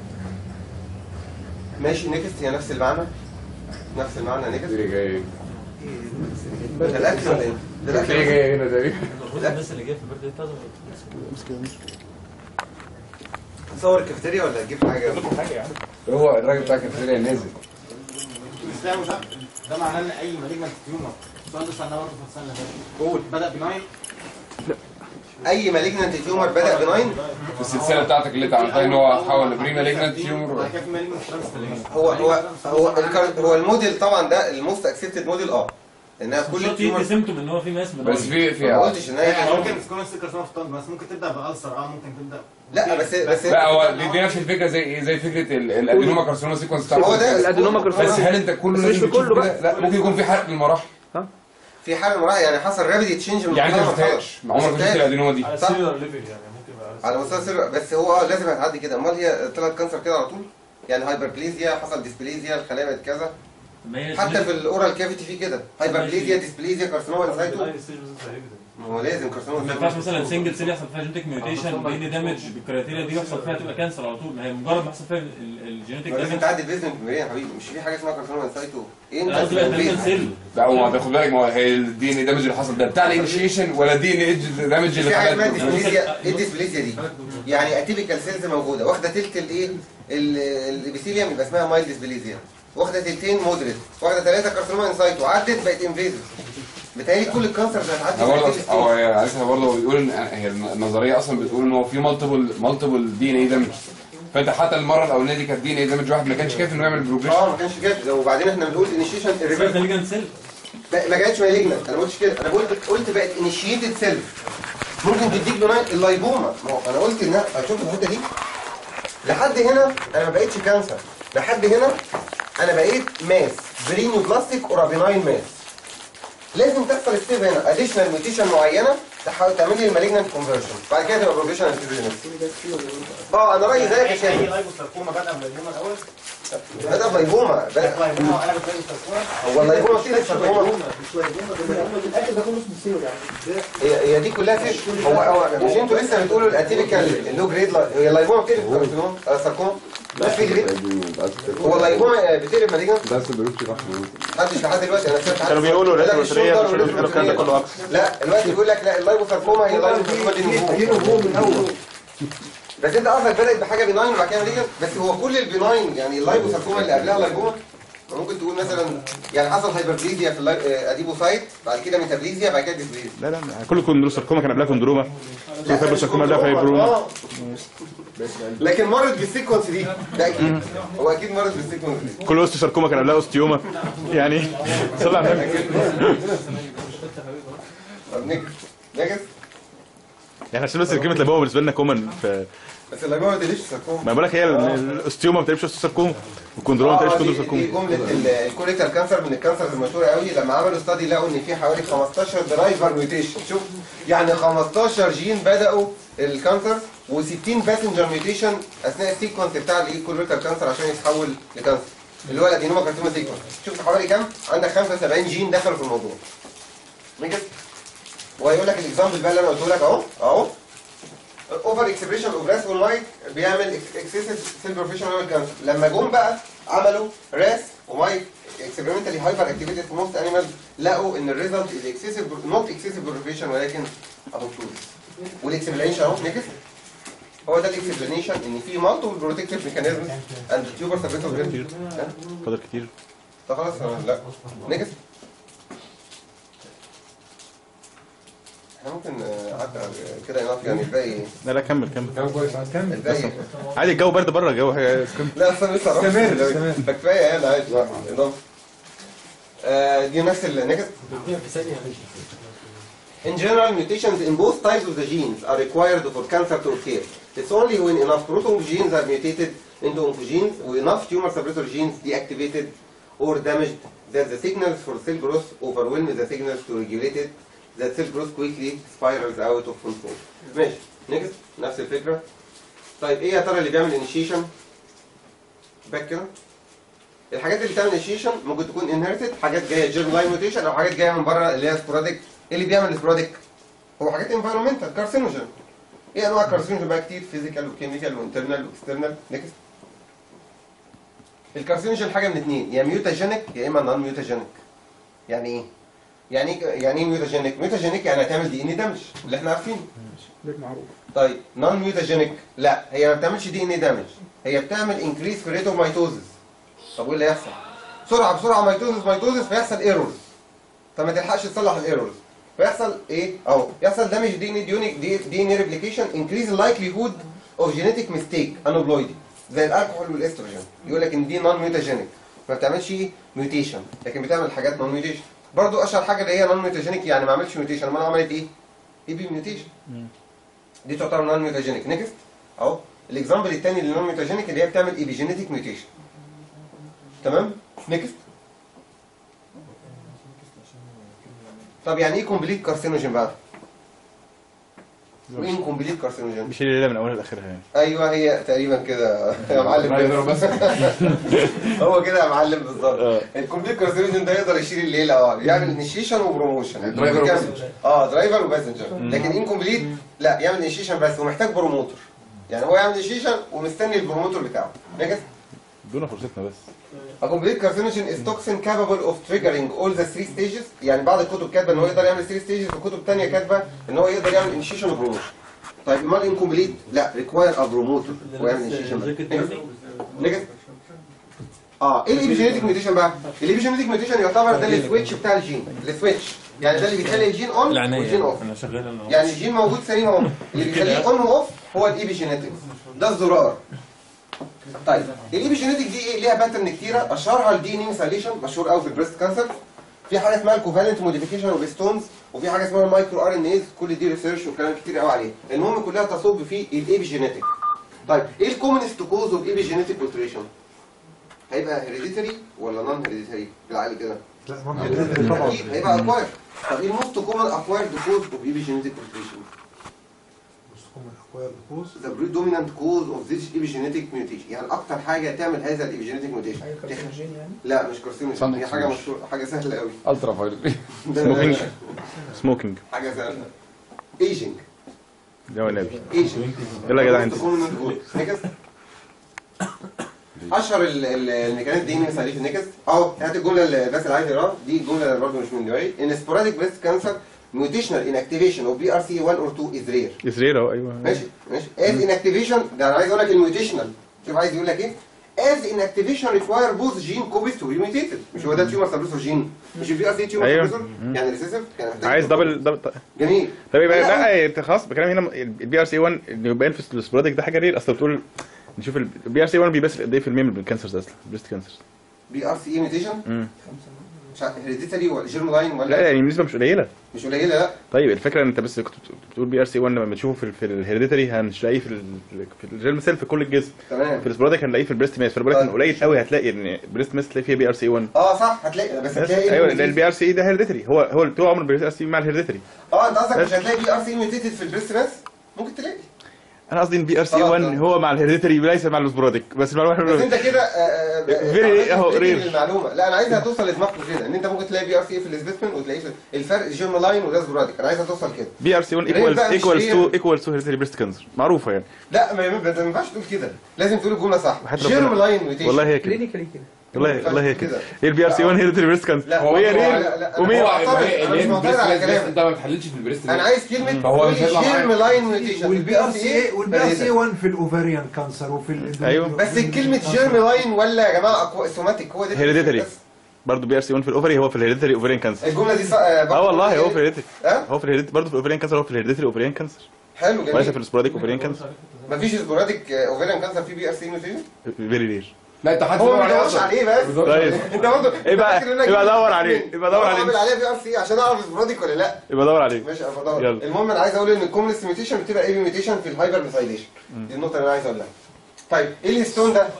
ماشي نيكست هي نفس المعنى نفس المعنى نيكست اللي جاي ده الاكل ولا ايه؟ ده اللي الاكل جاي هنا تقريبا المفروض الناس اللي جايه في البرد تاخد تصور الكافيتيريا ولا تجيب حاجه؟ هو الراجل بتاع الكافيتيريا نازل بس ده مش ده معناه ان اي مالجمنت تيومر السؤال ده سالناه برضه في السنه اللي فاتت قول بدا بناين اي مالجنانت تيومر بدا بناين في السلسله بتاعتك اللي انت عملتها ان هو حول بري مالجنت تيومر وبعد كده في مالجمنت ترانسفيريشن هو هو هو الكار- هو الموديل طبعا ده الموست اكسبتد موديل اه انها كل كل تيجي التيومر سيمتوم ان هو في ماس بس في في ما قلتش ان هي يعني ممكن تكون السكر سنه في الطن بس ممكن تبدا بالسر اه ممكن تبدا لا بس بس لا هو دي, دي نفس الفكره زي ايه زي فكره ال- الادينوما كارسينوما سيكونس بتاع هو ده الادينوما بس كارسينوما هل انت كله بس مش لازم في تشوف كله كده؟ لا ممكن يكون في حرق للمراحل في حاله مراحل يعني حصل رابيد تشينج من يعني انت ما مرحلة شفتهاش لمرحلة. عمرك ما شفت الادينوما دي على صح. السيلولار ليفل يعني ممكن يبقى على مستوى السر بس هو اه لازم هتعدي كده امال هي طلعت كانسر كده على طول يعني هايبربليزيا حصل ديسبليزيا الخلايا بقت كذا ما هي حتى في الاورال كافيتي في كده هايبربليزيا ديسبليزيا كارسينوما انسايتو ما هو لازم كارسينوما ما ينفعش مثلا سنجل سيل يحصل فيها جينيتك ميوتيشن بين دامج بالكرياتيريا دي يحصل فيها تبقى كانسر على طول ما هي مجرد ما يحصل فيها الجينيتك ما لازم دامج تعدي البيزمنت ميمبرين يا حبيبي مش في حاجه اسمها كارسينوما انسايتو ايه انا قصدي بقى تقريبا سيل لا هو ده خد بالك ما هو هي الدي ان اي دامج اللي حصل ده بتاع الانيشيشن ولا دي ان اي دامج اللي في حاجه اسمها خلت ديسبليزيا ايه الديسبليزيا دي؟ يعني اتيبيكال سيلز موجوده واخده تلت الايه الابيثيليوم يبقى اسمها مايل ديسبليزيا واخده تلتين مودريت واخده ثلاثه كارسينوما انسايتو عدت بقت انفيزيف بتهيألي كل الكانسر اللي هتعدي هو برضه بقت هو عايزها برضه بيقول ان هي النظريه اصلا بتقول ان هو في مالتيبل مالتيبل دي ان اي دامج فانت حتى المره الاولانيه دي كانت دي ان اي دامج واحد ما كانش كافي انه يعمل بروجريشن اه ما كانش كده وبعدين احنا بنقول انيشيشن الريفيرس مالجنت سيل ما جاتش مالجنت انا ما قلتش كده انا قلت قلت بقت انيشيتد سيلف ممكن تديك بناء اللايبوما ما هو انا قلت انها هتشوف الحته دي لحد هنا انا ما بقتش كانسر لحد هنا انا بقيت ماس برينيو بلاستيك اور بيناين ماس لازم تحصل ستيب هنا اديشنال ميوتيشن معينه تحاول تعمل لي المالجنت كونفرجن بعد كده تبقى بروفيشنال اه انا رايي زيك يا اي شادي لايبوساركوما بدا باللايبوما الاول بدا بلايبوما بدا لايبوما وقلبت لايبوساركوما هو اللايبوما فيه ساركوما الاكل ده كله اسمه سيل يعني هي هي دي كلها فيش هو هو مش انتوا لسه بتقولوا الاتيبيكال اللو جريد لا- هي اللايبوما بتقلب كارسينوما آه، ساركوما لا في جريد هو اللايبوما بتقلب مالجنت بس دلوقتي راح محدش لحد دلوقتي انا سمعت كانوا بيقولوا لا لازم البطاريه الشولدر مش لازم قالوا الكلام ده كله اكتر لا دلوقتي بيقول لك لا اللايبوساركوما هي اللايبوساركوما دي نبوغ هو من اول بس انت قصدك بدات بحاجه بناين وبعد كده مالجنت بس هو كل البناين يعني اللايبوساركوما اللي قبلها لايبوما ممكن تقول مثلا يعني حصل هايبربليزيا في الاديبوسايت بعد كده ميتابليزيا بعد كده ديسبليزيا لا لا كل كوندروساركوما كان قبلها كوندروما كل فايبروساركوما قبلها فايبروما آه. لكن مرت بالسيكونس دي ده اكيد هو اكيد مرت بالسيكونس دي كل اوستيوساركوما كان قبلها اوستيوما يعني صلى على النبي طب نجس نجس يعني عشان بس كلمه لابوما بالنسبه لنا كومن في بس اللايبوما ما تقليش ساركوما ما بقولك هي الاوستيوما ما بتقلبش اوستيوساركوما والكوندروما ما آه، بتقلبش دي- دي كوندروساركوما جمله ال- الكوليكتال كانسر من الكانسرز المشهوره قوي لما عملوا ستادي لقوا ان في حوالي 15 درايفر ميوتيشن شوف يعني 15 جين بداوا الكانسر و60 باسنجر ميوتيشن اثناء السيكونس بتاع الايه كوليكتال كانسر عشان يتحول لكانسر اللي هو الادينوما كارسينوما سيكونس شوف حوالي كام عندك 75 جين دخلوا في الموضوع ماشي وهيقول لك الاكزامبل بقى اللي انا قلته لك اهو اهو اوفر اكسبريشن اوف راس والمايك بيعمل اكسسيف سيل بروفيشنال كانسر لما جم بقى عملوا راس ومايك اكسبيرمنتالي هايبر اكتيفيتد في موست انيمال لقوا ان الريزلت از اكسسيف نوت اكسسيف بروفيشن ولكن ابوبتوز والاكسبلانيشن اهو نيكس هو ده الاكسبلانيشن ان في مالتيبل بروتكتيف ميكانيزم اند تيوبر سبريتور فاضل كتير طب خلاص أنا- لا نيكس احنا ممكن آه، حتى كده ينقف يعني الباقي لا لا كمل كمل الباقي عادي الجو برد بره الجو حاجه لا اصلا لسه هروح. استمر، استمر. ده كفايه يعني عادي لا، نظام. آه، دي نفس النكت In general, mutations in both types of the genes are required for cancer to occur. It's only when enough proton genes are mutated into oncogenes or enough tumor suppressor genes deactivated or damaged that the signals for cell growth overwhelm the signals to regulate it that cell growth quickly spirals out of control. ماشي next نفس الفكرة طيب ايه يا ترى اللي بيعمل initiation باك كده الحاجات اللي بتعمل initiation ممكن تكون inherited حاجات جايه جيرم لاين ميوتيشن او حاجات جايه من بره اللي هي سبوراديك ايه اللي بيعمل سبوراديك هو حاجات environmental كارسينوجين ايه انواع الكارسينوجين بقى كتير فيزيكال وكيميكال وانترنال واكسترنال نيكست الكارسينوجين حاجه من اتنين يا ميوتاجينيك يا اما نون ميوتاجينيك يعني ايه يعني ايه يعني ايه ميوتاجينيك ميوتاجينيك يعني هتعمل دي ان دامج اللي احنا عارفينه معروف طيب نون ميوتاجينيك لا هي ما بتعملش دي ان دامج هي بتعمل انكريس في ريت اوف ميتوزس طب وايه اللي هيحصل بسرعه بسرعه ميتوزس ميتوزس فيحصل ايرورز فما تلحقش تصلح الايرورز فيحصل ايه اهو يحصل دامج دي ان دي دي دي ان ريبليكيشن انكريز اللايكليهود اوف جينيتك ميستيك انوبلويدي زي الالكحول والاستروجين يقول لك ان دي نون ميوتاجينيك ما بتعملش ميوتيشن لكن بتعمل حاجات نون ميوتيشن برضو اشهر حاجه اللي هي نون ميوتاجينيك يعني ما عملتش ميوتيشن امال عملت ايه؟ اي بي ميوتيشن دي تعتبر نون ميوتاجينيك نيكست اهو الاكزامبل الثاني للنون ميوتاجينيك اللي هي بتعمل ايبيجينيتك ميوتيشن تمام نيكست طب يعني ايه كومبليت كارسينوجين بقى وايه كومبليت كارسينوجين مش الليله من اولها لاخرها يعني ايوه هي تقريبا كده يا معلم درايفر بس هو كده يا معلم بالظبط اه. الكومبليت كارسينوجين ده يقدر يشيل الليله اه يعمل انيشيشن وبروموشن درايفر بيكمل. وباسنجر. اه درايفر وباسنجر لكن انكومبليت لا يعمل انيشيشن بس ومحتاج بروموتور يعني هو يعمل انيشيشن ومستني البروموتور بتاعه نجس ادونا فرصتنا بس A complete carcinogen is toxin capable of triggering all the three stages يعني بعض الكتب كاتبه ان هو يقدر يعمل 3 stages وكتب ثانيه كاتبه ان هو يقدر يعمل initiation وبروموشن طيب امال انكومبليت لا require a promoter ويعمل initiation نجد اه ايه الايبيجينيتك ميوتيشن بقى الايبيجينيتك ميوتيشن يعتبر ده السويتش بتاع الجين السويتش يعني ده اللي بيخلي الجين اون والجين اوف انا شغال انا يعني الجين موجود سليم اهو اللي بيخليه اون واوف هو الايبيجينيتك ده الزرار طيب الايبيجينيتك دي ايه ليها باترن كتيره اشهرها الدي ان انساليشن مشهور قوي في البريست كانسر في حاجه اسمها الكوفالنت موديفيكيشن اوف ستونز وفي حاجه اسمها المايكرو ار ان ايز كل دي ريسيرش وكلام كتير قوي عليه المهم كلها تصب في الايبيجينيتك طيب ايه الكومنست كوز اوف ايبيجينيتك التريشن هيبقى هيريديتري ولا نون هيريديتري بالعقل كده لا طبعا اكيد هيبقى اكواير طب ايه الموست كومن اكوايرد كوز اوف ايبيجينيتك التريشن the predominant cause of this epigenetic mutation يعني اكتر حاجه تعمل هذا الايبيجينيتك ميوتيشن كارسينوجين يعني لا مش كارسينوجين صنع هي حاجه كارسينوجين. مشهوره حاجه سهله قوي الترا فايولت ده- سموكينج سموكينج حاجه سهله ايجينج ده هو النبي ايجينج يلا يا جدع انت نكس اشهر ال- ال- الميكانيزم دي من ساليف النكس اهو هات الجمله اللي بس اللي عايز يقراها دي الجمله اللي برضه مش من دماغي ان سبوراديك بريست كانسر mutational inactivation of BRCA1 or 2 is rare اسرائيل اهو ايوه ماشي ماشي as inactivation ده انا عايز اقول لك الميوتيشنال شوف عايز يقول لك ايه as inactivation require both gene copies to be mutated مش هو ده تيومر سبريسور جين مش البي ار سي تيومر أيوة. سبريسور يعني ريسيسيف يعني محتاج عايز two دبل دبل جميل طب يبقى لا، لا انت خلاص بكلام هنا البي ار سي 1 انه يبان في السبوراديك ده حاجه رير اصل بتقول نشوف البي ار سي 1 بيبس قد ايه في المية من الكانسرز اصلا بريست كانسرز بي ار سي اي ميوتيشن مش عارف هيريديتاري ولا جيرم لاين لا ولا يعني النسبه مش قليله مش قليله لا طيب الفكره ان انت بس كنت بتقول بي ار سي 1 لما بتشوفه في, في الهيريديتاري هنلاقيه في ال- في الجيرم سيل في كل الجسم تمام في السبوراديك هنلاقيه في البريست ماس فالبريست طيب. قليل قوي هتلاقي ان بريست ماس تلاقي فيها بي ار سي 1 اه صح هتلاقي بس هتلاقي ايوه لان البي ار سي ده هيريديتاري هو هو طول عمر البي ار سي مع الهيريديتاري اه انت قصدك مش هتلاقي بي ار سي ميوتيتد في البريست ماس ممكن تلاقي انا قصدي ان بي ار سي خلاص 1 ده. هو مع الهيريديتاري وليس مع السبوراديك بس المعلومه بس انت كده آه، آه، آه، Very- عملت اهو، splitting rare. للمعلومه لا انا عايزها توصل لدماغكم كده ان انت ممكن تلاقي بي ار سي في السبيسمن وتلاقيه في الفرق جيرم لاين وده سبوراديك انا عايزها توصل كده بي ار سي 1 رير ايكوالز بقى مش ايكوالز رير. تو ايكوالز تو هيريديتاري بريست كانسر معروفه يعني لا ما ما- ما ينفعش تقول كده لازم تقول الجمله صح وحتى لو جيرم كنا- لاين ميوتيشن والله هي كده كلينيكالي كده والله والله هي كده كده. هي البي ار سي 1 هيريديتاري بريست كانسر لا وهي هو- رير لا، لا، ومين هو هو معترض، هي- أنا اللي مش هي معترض البريست على ماس كلامك. انت ما بتحللش في البريست انا عايز كلمه فهو تقول مش لي هيطلع جيرم معايا. لاين ميوتيشن والبي ار سي اي والبي ار سي 1 في الاوفريان كانسر وفي ال أيوه. بس كلمه جيرم لاين ولا يا جماعه أكو- سوماتيك هو ده هيريديتاري بس. برضه بي ار سي 1 في الاوفري هو في الهيريديتاري اوفريان كانسر الجمله دي ص- آه، اه والله هو في الهيريديتاري ها هو في الهيريديتاري برضه في الاوفريان كانسر هو في الهيريديتاري اوفريان كانسر حلو وليس جميل في السبوراديك اوفريان كانسر مفيش سبوراديك اوفيريان كانسر في بي ار سي ميوتيشن فيري رير لا انت حد هو ما عليه بيدورش أصلاً. عليه بس بيدورش طيب. عليه. انت برضه إيه بقى؟ إيه بقى أدور عليه؟ إيه بقى أدور عليه؟ اعمل عليه بي ار سي عشان اعرف سبوراديك ولا لا يبقى دور عليه ماشي انا بدور يلا. المهم انا عايز اقول ان الكومنست ميوتيشن بتبقى ايه ميوتيشن في الهايبر ميثايليشن دي النقطه اللي انا عايز اقولها طيب ايه الستون ده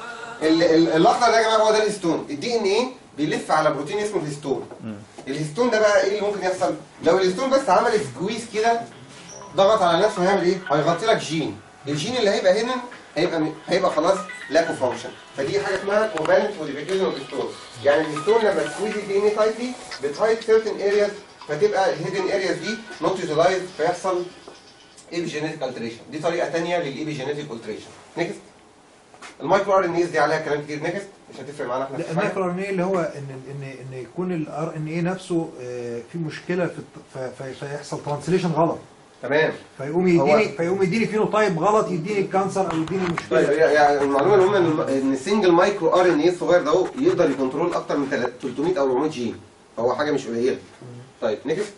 ال- ال- الاخضر ده يا جماعه هو ده الهستون الدي ان ايه بيلف على بروتين اسمه الهستون الهستون ده بقى ايه اللي ممكن يحصل لو الهستون بس عمل سكويز كده ضغط على نفسه هيعمل ايه هيغطي لك جين الجين اللي هيبقى هنا هيبقى هيبقى خلاص لاك اوف فانكشن فدي حاجه اسمها موبالنت موديفيكيشن اوف الهستون يعني الهستون لما سكويز دي ان تايتلي بتهايد سيرتن ارياز فتبقى الهيدن ارياز دي نوت يوتيلايز فيحصل ايبيجينيتيك التريشن دي طريقه ثانيه للايبيجينيتيك التريشن نيكست المايكرو ار ان ايز دي عليها كلام كتير نيكست مش هتفرق معانا احنا في حاجه المايكرو ار ان اي اللي هو ان ان ان يكون الار ان اي نفسه آه، في مشكله في الت- ف- ف- فيحصل ترانسليشن غلط تمام فيقوم هو- يديني فيقوم يديني فينوتايب غلط يديني الكانسر او يديني طيب مشكله يعني المعلومه المهمه ان ان السنجل مايكرو ار ان اي الصغير ده هو يقدر يكنترول اكتر من 300 او 400 جين هو حاجه مش قليله طيب نيكست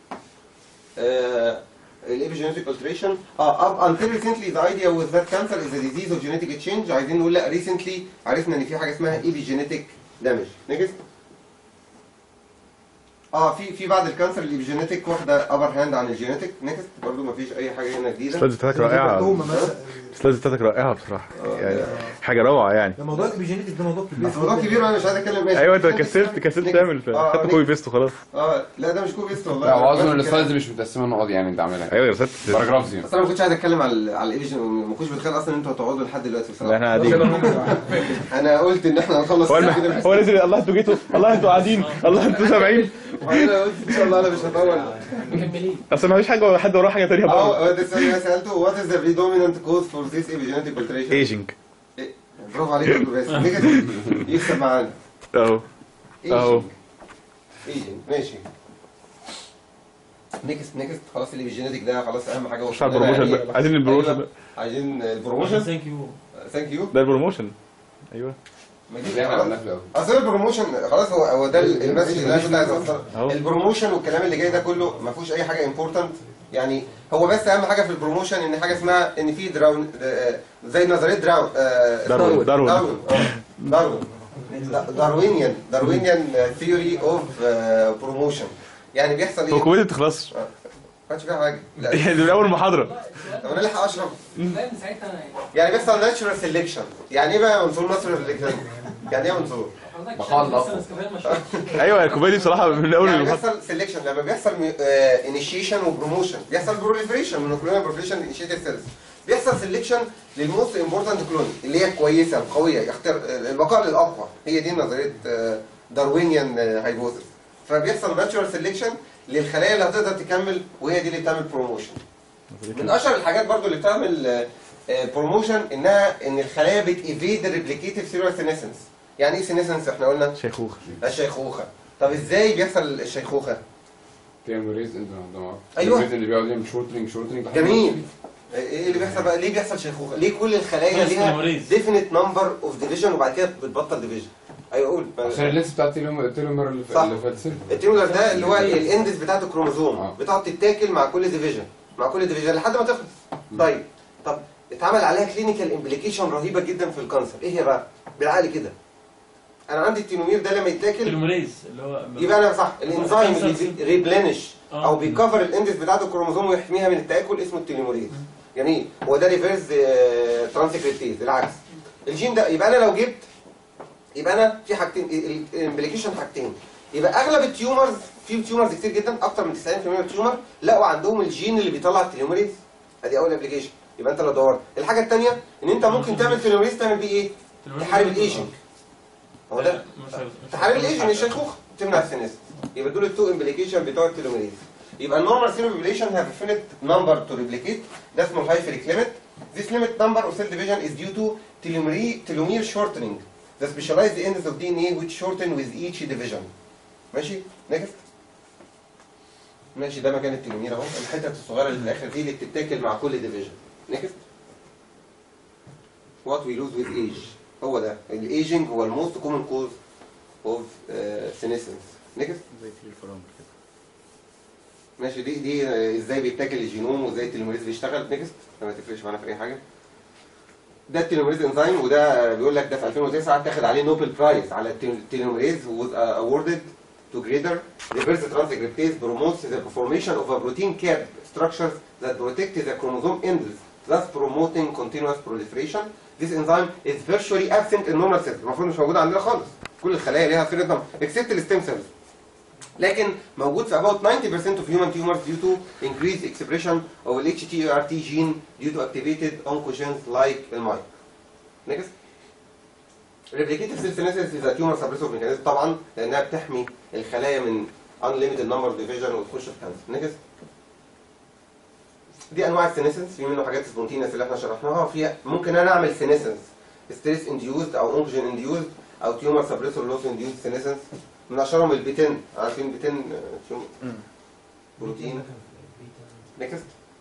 الايبيجينيتيك alteration اه up until recently the idea was that cancer is a disease of genetic change عايزين نقول لا recently عرفنا ان في حاجه اسمها epigenetic damage نيكست اه في في بعض الكانسر الايبيجينيتيك واخده ابر هاند عن الجينيتيك نيكست برضه ما فيش اي حاجه هنا جديده السلايدز بتاعتك رائعه توما مثلا السلايدز بتاعتك رائعه بصراحه يعني حاجه روعه يعني ده موضوع الابيجينيتك ده موضوع كبير بس موضوع كبير وانا مش عايز اتكلم ماشي ايوه انت كسلت كسلت تعمل آه، خدت نيكست. كوبي بيست وخلاص اه لا ده مش كوبي بيست والله لا هو اظن أنا السلايدز مش متقسمه نقط يعني انت عاملها ايوه يا ست باراجرافز يعني بس انا ما كنتش عايز اتكلم على على الايفيجن ما كنتش متخيل اصلا ان انتوا هتقعدوا لحد دلوقتي لا بصراحه احنا قاعدين انا قلت ان احنا هنخلص هو كده الم- كده هو نزل الله انتوا جيتوا الله انتوا قاعدين الله انتوا سامعين وبعدين انا قلت ان شاء الله انا مش هطول مكملين اصل ما فيش حاجه حد وراه حاجه تانيه برضه اه ده السؤال اللي انا سالته وات از ذا predominant cause for this epigenetic alteration ايجنج برافو عليك يا دكتور باسم نيجاتيف يكسب معانا اهو أهو. ايجنج ماشي نيكست نيكست خلاص الايبيجينيتك ده خلاص اهم حاجه مش على البروموشن بقى عايزين البروموشن أيوة. بقى عايزين البروموشن ثانك يو ثانك يو ده البروموشن ايوه ما اللي جيش احنا خلاص. عملناه في الاول اصل البروموشن خلاص هو هو ده المسج اللي انا كنت عايز اوصله أهو. البروموشن والكلام اللي جاي ده كله ما فيهوش اي حاجه امبورتنت يعني هو بس اهم حاجه في البروموشن ان حاجه اسمها ان في دراون آه، زي نظريه دراون آه، داروين داروين داروين آه، داروين دا- داروينيان داروينيان ثيوري اوف بروموشن يعني بيحصل هو ايه؟ كوميدي بتخلصش ما كانش فيها حاجه لا يعني من اول محاضره طب انا الحق اشرب لا من ساعتها يعني بيحصل ناتشورال سيلكشن يعني ايه بقى يا منصور ناتشورال سيلكشن؟ يعني ايه يا منصور؟ حضرتك بقال شايف الأفضل. لسه نسكافيه مشهور. ايوه الكوميدي بصراحه من اول يعني المحاضره بيحصل سيلكشن لما بيحصل انيشيشن وبروموشن بيحصل بروليفريشن من كلنا بروليفريشن انيشيتد سيلز بيحصل سيلكشن للموست امبورتنت كلون اللي هي كويسه القويه يختار البقاء للاقوى هي دي نظريه داروينيان هايبوثيس فبيحصل ناتشورال سيلكشن للخلايا اللي هتقدر تكمل وهي دي اللي بتعمل بروموشن من اشهر الحاجات برضو اللي بتعمل بروموشن انها ان الخلايا بتيفيد الريبليكيتيف سيريال سينيسنس يعني ايه سينيسنس احنا قلنا شيخوخه الشيخوخه طب ازاي بيحصل الشيخوخه تيموريز انت عندما أيوة. اللي بيقعد يعمل شورتنج شورتنج جميل ايه اللي بيحصل بقى ليه بيحصل شيخوخه ليه كل الخلايا نفس ليها التماريز. ديفينيت نمبر اوف ديفيجن وبعد كده بتبطل ديفيجن ايوه قول عشان اللينس بتاع التيلومر التيلومر اللي في صح. اللي في السن التيمولر ده اللي هو الاندس بتاعت الكروموزوم آه. بتقعد تتاكل مع كل ديفيجن مع كل ديفيجن لحد ما تخلص طيب طب اتعمل عليها كلينيكال امبليكيشن رهيبه جدا في الكانسر ايه هي بقى بالعقل كده انا عندي التيلومير ده لما يتاكل تلوميريز اللي هو يبقى انا صح الانزيم اللي ريبلانش آه. او بيكفر الاندس بتاعت الكروموزوم ويحميها من التاكل اسمه التيلوميريز جميل هو ده ريفيرس ترانسكريبتيز العكس الجين ده يبقى انا لو جبت يبقى انا في حاجتين الامبليكيشن حاجتين يبقى اغلب التيومرز في تيومرز كتير جدا اكتر من 90% من التيومر لقوا عندهم الجين اللي بيطلع التيلوميريز ادي اول ابلكيشن يبقى انت لو دورت الحاجه الثانيه ان انت ممكن تعمل تيلوميريز تعمل بيه ايه تحارب الايجنج هو ده تحارب الايجنج الشيخوخه تمنع السينس يبقى دول التو امبليكيشن بتوع التيلوميريز يبقى النورمال سيل population have a finite number to replicate ده اسمه الهايفريك limit this limit number of cell division is due to telomere telomere shortening the specialized ends of DNA which shorten with each division ماشي next ماشي ده مكان التلومير اهو الحتت الصغيره اللي في الاخر دي اللي بتتاكل مع كل ديفيجن next what we lose with age هو ده الايجنج هو الموست كومن كوز اوف سينيسنس next زي في الفرامل كده ماشي دي دي آه، ازاي بيتاكل الجينوم وازاي التلوميريز بيشتغل نيكست ما تفرقش معانا في اي حاجه ده التلوميريز انزيم وده بيقول لك ده في 2009 اتاخد عليه نوبل برايز على التلوميريز was uh, awarded to Grader reverse transcriptase promotes the formation of a protein cap structures that protect the chromosome ends thus promoting continuous proliferation this enzyme is virtually absent in normal cells المفروض مش موجود عندنا خالص كل الخلايا ليها فيرد نمبر except الستيم سيلز لكن موجود في about 90% of human tumors due to increased expression of the HTRT gene due to activated oncogenes like المايك. Next. Replicative cell senescence is a tumor suppressor mechanism طبعا لانها بتحمي الخلايا من unlimited number of division وتخش في كانسر. Next. دي انواع السينيسنس في منه حاجات سبونتينس اللي احنا شرحناها وفيها ممكن انا اعمل سينيسنس ستريس انديوزد او اونكوجين انديوزد او تيومر سبريسور لوس انديوزد سينيسنس من اشهرهم البيتين عارفين بيتين آه، تيومر بروتين نيكست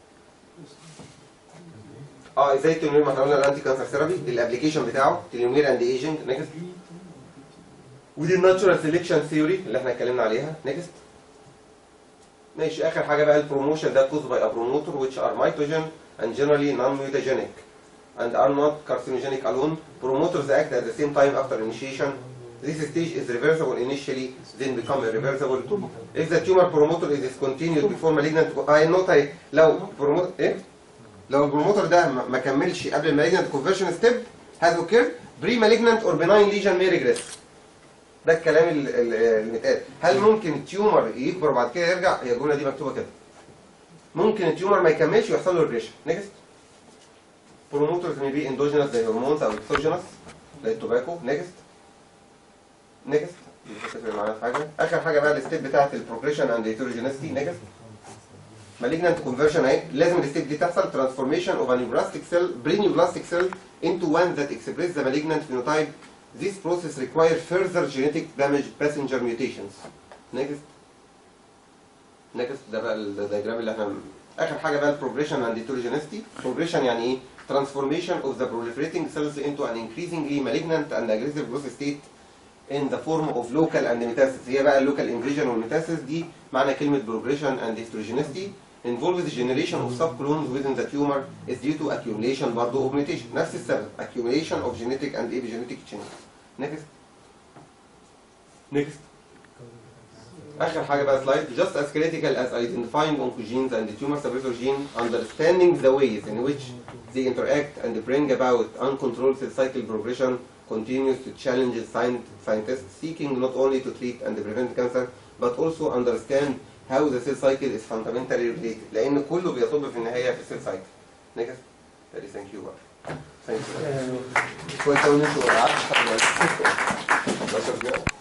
اه ازاي التلومير ما احنا قلنا الانتي كانسر ثيرابي الابلكيشن بتاعه تلومير اند ايجنج نيكست ودي الناتشورال سيلكشن ثيوري اللي احنا اتكلمنا عليها نيكست ماشي اخر حاجه بقى البروموشن ده caused by a promoter which are mitogen and generally non-mutagenic and are not carcinogenic alone promoters act at the same time after initiation this stage is reversible initially then become irreversible if the tumor promoter is discontinued before malignant اه النقطه ايه لو promoter ايه لو البروموتر ده ما ما كملش قبل المالجنت كونفرشن ستيب has occurred pre-malignant or benign lesion may regress ده الكلام ال- ال- المتقال هل ممكن التيومر يكبر بعد كده يرجع هي الجمله دي مكتوبه كده ممكن التيومر ما يكملش ويحصل له ريجريشن نيكست promoters may be endogenous زي هرمونز او exogenous زي التوباكو نيكست نيكست مش هتفرق معانا في حاجه اخر حاجه بقى الستيب بتاعت البروجريشن اند هيتروجينيستي نيكست malignant conversion اهي لازم الستيب دي تحصل transformation of a neoplastic cell pre-neoplastic cell into one that express the malignant phenotype this process requires further genetic damage passenger mutations next next ده بقى الدياجرام اللي احنا اخر حاجه بقى البروجريشن اند heterogeneity progression يعني ايه transformation of the proliferating cells into an increasingly malignant and aggressive growth state in the form of local and metastasis هي بقى اللوكال invasion والميتاسيس دي معنى كلمة progression and heterogeneity involves the generation of subclones within the tumor is due to accumulation برضه of mutation نفس السبب accumulation of genetic and epigenetic changes next next آخر حاجة بقى سلايد just as critical as identifying oncogenes and the tumor suppressor gene understanding the ways in which they interact and bring about uncontrolled cell cycle progression continues to challenge scien- scientists seeking not only to treat and prevent cancer but also understand how the cell cycle is fundamentally related لأن كله بيصب في النهاية في السيل سايكل. Next. Very thank you بقى. Thank you. كويس أوي إن أنتوا قعدتوا لحد دلوقتي. 11 دقيقة.